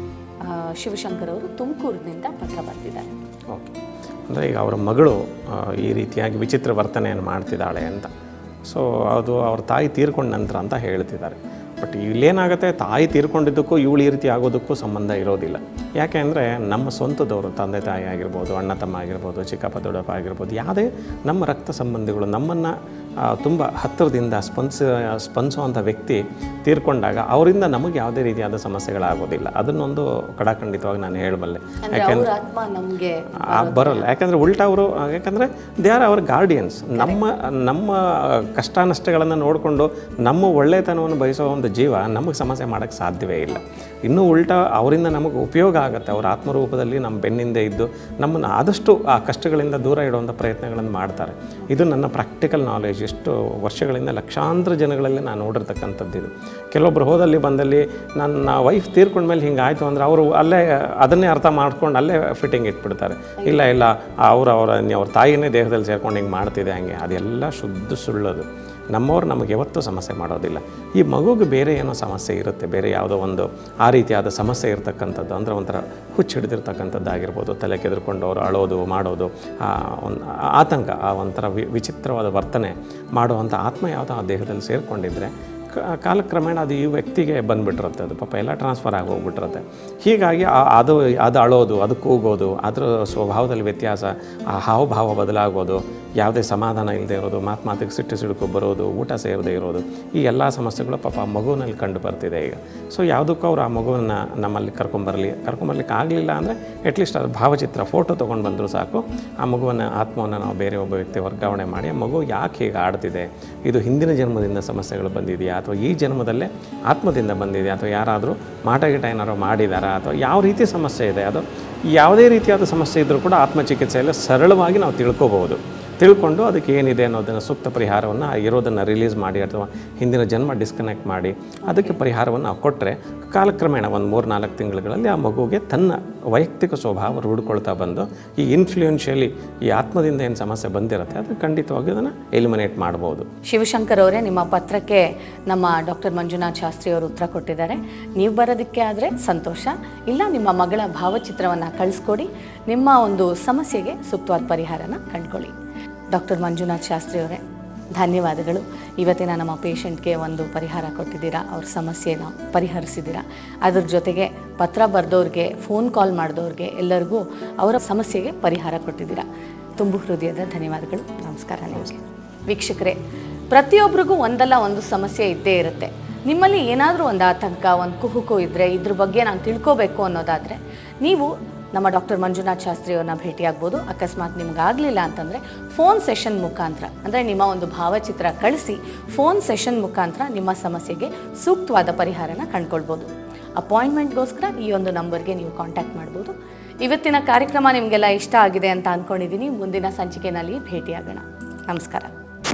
S3: ಆ, ಶಿವಶಂಕರ್ ಅವರು ತುಮಕೂರಿನಿಂದ ಪತ್ರ ಬರೆದಿದ್ದಾರೆ
S5: ಓಕೆ ಅಂದರೆ ಈಗ ಅವರ ಮಗಳು ಆ, ಈ ರೀತಿಯಾಗಿ ವಿಚಿತ್ರ ವರ್ತನೆಯನ್ನು ಮಾಡ್ತಿದ್ದಾಳೆ ಅಂತ ಸೊ ಅದು ಅವ್ರ ತಾಯಿ ತೀರ್ಕೊಂಡ ನಂತರ ಅಂತ ಹೇಳ್ತಿದ್ದಾರೆ ಬಟ್ ಇಲ್ಲೇನಾಗುತ್ತೆ ತಾಯಿ ತೀರ್ಕೊಂಡಿದ್ದಕ್ಕೂ ಇವಳು ಈ ರೀತಿ ಆಗೋದಕ್ಕೂ ಸಂಬಂಧ ಇರೋದಿಲ್ಲ ಯಾಕೆ ಅಂದರೆ ನಮ್ಮ ಸ್ವಂತದವರು ತಂದೆ ತಾಯಿ ಆಗಿರ್ಬೋದು ಅಣ್ಣ ತಮ್ಮ ಆಗಿರ್ಬೋದು ಚಿಕ್ಕಪ್ಪ ದೊಡ್ಡಪ್ಪ ಆಗಿರ್ಬೋದು ಯಾವುದೇ ನಮ್ಮ ರಕ್ತ ಸಂಬಂಧಿಗಳು ನಮ್ಮನ್ನು ತುಂಬ ಹತ್ತಿರದಿಂದ ಸ್ಪಂದಿಸ ಸ್ಪಂದಿಸುವಂಥ ವ್ಯಕ್ತಿ ತೀರ್ಕೊಂಡಾಗ ಅವರಿಂದ ನಮಗೆ ಯಾವುದೇ ರೀತಿಯಾದ ಸಮಸ್ಯೆಗಳಾಗೋದಿಲ್ಲ ಅದನ್ನೊಂದು ಕಡಾಖಂಡಿತವಾಗಿ ನಾನು ಹೇಳಬಲ್ಲೆ
S3: ಅಂದ್ರೆ ಅವ್ರ ಆತ್ಮ ನಮಗೆ
S5: ಆ, ಬರೋಲ್ಲ ಯಾಕಂದರೆ ಉಲ್ಟಾ ಅವರು ಯಾಕಂದರೆ ದೇ ಆರ್ ಅವರ್ ಗಾರ್ಡಿಯನ್ಸ್ ನಮ್ಮ ನಮ್ಮ ಕಷ್ಟ ನಷ್ಟಗಳನ್ನು ನೋಡಿಕೊಂಡು ನಮ್ಮ ಒಳ್ಳೆತನವನ್ನು ಬಯಸೋ ಒಂದು ಜೀವ ನಮಗೆ ಸಮಸ್ಯೆ ಮಾಡೋಕ್ಕೆ ಸಾಧ್ಯವೇ ಇಲ್ಲ ಇನ್ನೂ ಉಲ್ಟಾ ಅವರಿಂದ ನಮಗೆ ಉಪಯೋಗ ಆಗುತ್ತೆ ಅವ್ರ ಆತ್ಮರೂಪದಲ್ಲಿ ನಮ್ಮ ಬೆನ್ನಿಂದೆ ಇದ್ದು ನಮ್ಮನ್ನು ಆದಷ್ಟು ಆ ಕಷ್ಟಗಳಿಂದ ದೂರ ಇಡುವಂಥ ಪ್ರಯತ್ನಗಳನ್ನು ಮಾಡ್ತಾರೆ ಇದು ನನ್ನ ಪ್ರಾಕ್ಟಿಕಲ್ ನಾಲೆಜ್ ಎಷ್ಟು ವರ್ಷಗಳಿಂದ ಲಕ್ಷಾಂತರ ಜನಗಳಲ್ಲಿ ನಾನು ನೋಡಿರ್ತಕ್ಕಂಥದ್ದು ಇದು ಕೆಲವೊಬ್ರು ಹೋದಲ್ಲಿ ಬಂದಲ್ಲಿ ನನ್ನ ವೈಫ್ ತೀರ್ಕೊಂಡ್ಮೇಲೆ ಹಿಂಗೆ ಆಯಿತು ಅಂದರೆ ಅವರು ಅಲ್ಲೇ ಅದನ್ನೇ ಅರ್ಥ ಮಾಡ್ಕೊಂಡು ಅಲ್ಲೇ ಫಿಟ್ಟಿಂಗ್ ಇಟ್ಬಿಡ್ತಾರೆ ಇಲ್ಲ ಇಲ್ಲ ಅವ್ರು ಅವರ ಅವ್ರ ತಾಯಿನೇ ದೇಹದಲ್ಲಿ ಸೇರ್ಕೊಂಡು ಹಿಂಗೆ ಮಾಡ್ತಿದೆ ಹಂಗೆ ಅದೆಲ್ಲ ಶುದ್ಧ ಸುಳ್ಳದು ನಮ್ಮವ್ರು ನಮಗೆ ಯಾವತ್ತೂ ಸಮಸ್ಯೆ ಮಾಡೋದಿಲ್ಲ ಈ ಮಗುಗೆ ಬೇರೆ ಏನೋ ಸಮಸ್ಯೆ ಇರುತ್ತೆ ಬೇರೆ ಯಾವುದೋ ಒಂದು ಆ ರೀತಿಯಾದ ಸಮಸ್ಯೆ ಇರತಕ್ಕಂಥದ್ದು ಅಂದರೆ ಒಂಥರ ಹುಚ್ಚು ಹಿಡಿದಿರ್ತಕ್ಕಂಥದ್ದಾಗಿರ್ಬೋದು ತಲೆ ಕೆದರ್ಕೊಂಡು ಅವರು ಅಳೋದು ಮಾಡೋದು ಆ ಒಂದು ಆತಂಕ ಆ ಒಂಥರ ವಿ ವಿಚಿತ್ರವಾದ ವರ್ತನೆ ಮಾಡುವಂಥ ಆತ್ಮ ಯಾವುದೋ ಆ ದೇಹದಲ್ಲಿ ಸೇರಿಕೊಂಡಿದ್ರೆ ಕಾಲಕ್ರಮೇಣ ಅದು ಈ ವ್ಯಕ್ತಿಗೆ ಬಂದುಬಿಟ್ಟಿರುತ್ತೆ ಅದು ಪಾಪ ಎಲ್ಲ ಟ್ರಾನ್ಸ್ಫರ್ ಆಗಿ ಹೋಗ್ಬಿಟ್ಟಿರುತ್ತೆ ಹೀಗಾಗಿ ಆ- ಅದು ಅದು ಅಳೋದು ಅದು ಕೂಗೋದು ಅದರ ಸ್ವಭಾವದಲ್ಲಿ ವ್ಯತ್ಯಾಸ ಆ ಹಾವಭಾವ ಬದಲಾಗೋದು ಯಾವುದೇ ಸಮಾಧಾನ ಇಲ್ಲದೆ ಇರೋದು ಮಾತು ಮಾತಿಗೆ ಸಿಟ್ಟು ಸಿಡುಕು ಬರೋದು ಊಟ ಸೇರದೇ ಇರೋದು ಈ ಎಲ್ಲ ಸಮಸ್ಯೆಗಳು ಪಾಪ ಆ ಮಗುವಿನಲ್ಲಿ ಕಂಡು ಬರ್ತಿದೆ ಈಗ ಸೊ ಯಾವುದಕ್ಕೂ ಅವ್ರು ಆ ಮಗುವನ್ನು ನಮ್ಮಲ್ಲಿ ಕರ್ಕೊಂಬರಲಿ ಕರ್ಕೊಂಬರ್ಲಿಕ್ಕೆ ಆಗಲಿಲ್ಲ ಅಂದರೆ ಅಟ್ಲೀಸ್ಟ್ ಅದು ಭಾವಚಿತ್ರ ಫೋಟೋ ತೊಗೊಂಡು ಬಂದರೂ ಸಾಕು ಆ ಮಗುವನ್ನು ಆತ್ಮವನ್ನು ನಾವು ಬೇರೆ ಒಬ್ಬ ವ್ಯಕ್ತಿ ವರ್ಗಾವಣೆ ಮಾಡಿ ಆ ಮಗು ಯಾಕೆ ಹೀಗೆ ಆಡ್ತಿದೆ ಇದು ಹಿಂದಿನ ಜನ್ಮದಿಂದ ಸಮಸ್ಯೆಗಳು ಬಂದಿದೆಯಾ ಅಥವಾ ಈ ಜನ್ಮದಲ್ಲೇ ಆತ್ಮದಿಂದ ಬಂದಿದೆಯಾ ಅಥವಾ ಯಾರಾದರೂ ಮಾಟ ಗಿಟ ಏನಾರು ಮಾಡಿದಾರಾ ಅಥವಾ ಯಾವ ರೀತಿ ಸಮಸ್ಯೆ ಇದೆ ಅದು ಯಾವುದೇ ರೀತಿಯಾದ ಸಮಸ್ಯೆ ಇದ್ದರೂ ಕೂಡ ಆತ್ಮಚಿಕಿತ್ಸೆಯಲ್ಲಿ ಸರಳವಾಗಿ ನಾವು ತಿಳ್ಕೊಬಹುದು ತಿಳ್ಕೊಂಡು ಅದಕ್ಕೆ ಏನಿದೆ ಅನ್ನೋದನ್ನು ಸೂಕ್ತ ಪರಿಹಾರವನ್ನು ಇರೋದನ್ನು ರಿಲೀಸ್ ಮಾಡಿ ಅಥವಾ ಹಿಂದಿನ ಜನ್ಮ ಡಿಸ್ಕನೆಕ್ಟ್ ಮಾಡಿ ಅದಕ್ಕೆ ಪರಿಹಾರವನ್ನು ನಾವು ಕೊಟ್ಟರೆ ಕಾಲಕ್ರಮೇಣ ಒಂದು ಮೂರು ನಾಲ್ಕು ತಿಂಗಳುಗಳಲ್ಲಿ ಆ ಮಗುಗೆ ತನ್ನ ವೈಯಕ್ತಿಕ ಸ್ವಭಾವ ರೂಢಿಕೊಳ್ತಾ ಬಂದು ಈ ಇನ್ಫ್ಲೂಯೆನ್ಷಿಯಲಿ ಈ ಆತ್ಮದಿಂದ ಏನು ಸಮಸ್ಯೆ ಬಂದಿರುತ್ತೆ ಅದು ಖಂಡಿತವಾಗಿ ಅದನ್ನು ಎಲಿಮಿನೇಟ್ ಮಾಡ್ಬೋದು
S3: ಶಿವಶಂಕರ್ ಅವರೇ ನಿಮ್ಮ ಪತ್ರಕ್ಕೆ ನಮ್ಮ ಡಾಕ್ಟರ್ ಮಂಜುನಾಥ್ ಶಾಸ್ತ್ರಿ ಅವರು ಉತ್ತರ ಕೊಟ್ಟಿದ್ದಾರೆ ನೀವು ಬರೋದಕ್ಕೆ ಆದರೆ ಸಂತೋಷ ಇಲ್ಲ ನಿಮ್ಮ ಮಗಳ ಭಾವಚಿತ್ರವನ್ನು ಕಳಿಸ್ಕೊಡಿ ನಿಮ್ಮ ಒಂದು ಸಮಸ್ಯೆಗೆ ಸೂಕ್ತವಾದ ಪರಿಹಾರನ ಕಂಡುಕೊಳ್ಳಿ ಡಾಕ್ಟರ್ ಮಂಜುನಾಥ್ ಶಾಸ್ತ್ರಿ ಅವರೇ ಧನ್ಯವಾದಗಳು ಇವತ್ತಿನ ನಮ್ಮ ಪೇಷಂಟ್ಗೆ ಒಂದು ಪರಿಹಾರ ಕೊಟ್ಟಿದ್ದೀರಾ ಅವ್ರ ಸಮಸ್ಯೆನ ಪರಿಹರಿಸಿದ್ದೀರಾ ಅದ್ರ ಜೊತೆಗೆ ಪತ್ರ ಬರೆದವ್ರಿಗೆ ಫೋನ್ ಕಾಲ್ ಮಾಡಿದವ್ರಿಗೆ ಎಲ್ಲರಿಗೂ ಅವರ ಸಮಸ್ಯೆಗೆ ಪರಿಹಾರ ಕೊಟ್ಟಿದ್ದೀರಾ ತುಂಬು ಹೃದಯದ ಧನ್ಯವಾದಗಳು ನಮಸ್ಕಾರ ನಿಮಗೆ ವೀಕ್ಷಕರೇ ಪ್ರತಿಯೊಬ್ಬರಿಗೂ ಒಂದಲ್ಲ ಒಂದು ಸಮಸ್ಯೆ ಇದ್ದೇ ಇರುತ್ತೆ ನಿಮ್ಮಲ್ಲಿ ಏನಾದರೂ ಒಂದು ಆತಂಕ ಒಂದು ಕುಹುಕು ಇದ್ದರೆ ಇದ್ರ ಬಗ್ಗೆ ನಾನು ತಿಳ್ಕೋಬೇಕು ಅನ್ನೋದಾದರೆ ನೀವು ನಮ್ಮ ಡಾಕ್ಟರ್ ಮಂಜುನಾಥ್ ಶಾಸ್ತ್ರಿ ಅವ್ರನ್ನ ಭೇಟಿಯಾಗ್ಬೋದು ಅಕಸ್ಮಾತ್ ನಿಮ್ಗೆ ಆಗಲಿಲ್ಲ ಅಂತಂದರೆ ಫೋನ್ ಸೆಷನ್ ಮುಖಾಂತರ ಅಂದರೆ ನಿಮ್ಮ ಒಂದು ಭಾವಚಿತ್ರ ಕಳಿಸಿ ಫೋನ್ ಸೆಷನ್ ಮುಖಾಂತರ ನಿಮ್ಮ ಸಮಸ್ಯೆಗೆ ಸೂಕ್ತವಾದ ಪರಿಹಾರನ ಕಂಡ್ಕೊಳ್ಬೋದು ಅಪಾಯಿಂಟ್ಮೆಂಟ್ಗೋಸ್ಕರ ಈ ಒಂದು ನಂಬರ್ಗೆ ನೀವು ಕಾಂಟ್ಯಾಕ್ಟ್ ಮಾಡ್ಬೋದು ಇವತ್ತಿನ ಕಾರ್ಯಕ್ರಮ ನಿಮಗೆಲ್ಲ ಇಷ್ಟ ಆಗಿದೆ ಅಂತ ಅಂದ್ಕೊಂಡಿದ್ದೀನಿ ಮುಂದಿನ ಸಂಚಿಕೆಯಲ್ಲಿ ಭೇಟಿಯಾಗೋಣ ನಮಸ್ಕಾರ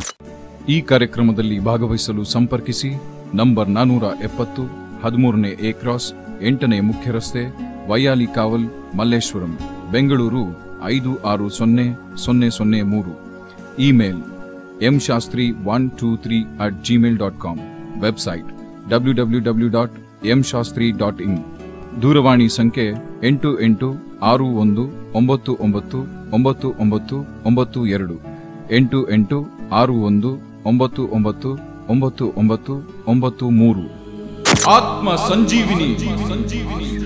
S2: ಈ ಕಾರ್ಯಕ್ರಮದಲ್ಲಿ ಭಾಗವಹಿಸಲು ಸಂಪರ್ಕಿಸಿ ನಂಬರ್ ನಾನೂರ ಎಪ್ಪತ್ತು ಹದಿಮೂರನೇ ಎ ಕ್ರಾಸ್ ಎಂಟನೇ ಮುಖ್ಯ ರಸ್ತೆ ವೈಯಾಲಿ ಕಾವಲ್ ಮಲ್ಲೇಶ್ವರಂ ಬೆಂಗಳೂರು ಐದು ಆರು ಸೊನ್ನೆ ಸೊನ್ನೆ ಸೊನ್ನೆ ಮೂರು email M Shastri one two three at Gmail dot com website W W W dot M Shastri dot in ದೂರವಾಣಿ ಸಂಖ್ಯೆ ಎಂಟು ಎಂಟು ಆರು ಒಂದು ಒಂಬತ್ತು ಒಂಬತ್ತು ಒಂಬತ್ತು ಒಂಬತ್ತು ಒಂಬತ್ತು ಎರಡು ಎಂಟು ಎಂಟು ಆರು ಒಂದು ಒಂಬತ್ತು ಒಂಬತ್ತು ಒಂಬತ್ತು ಒಂಬತ್ತು ಒಂಬತ್ತು ಮೂರು ಆತ್ಮ ಸಂಜೀವಿನಿ ಸಂಜೀವಿನಿ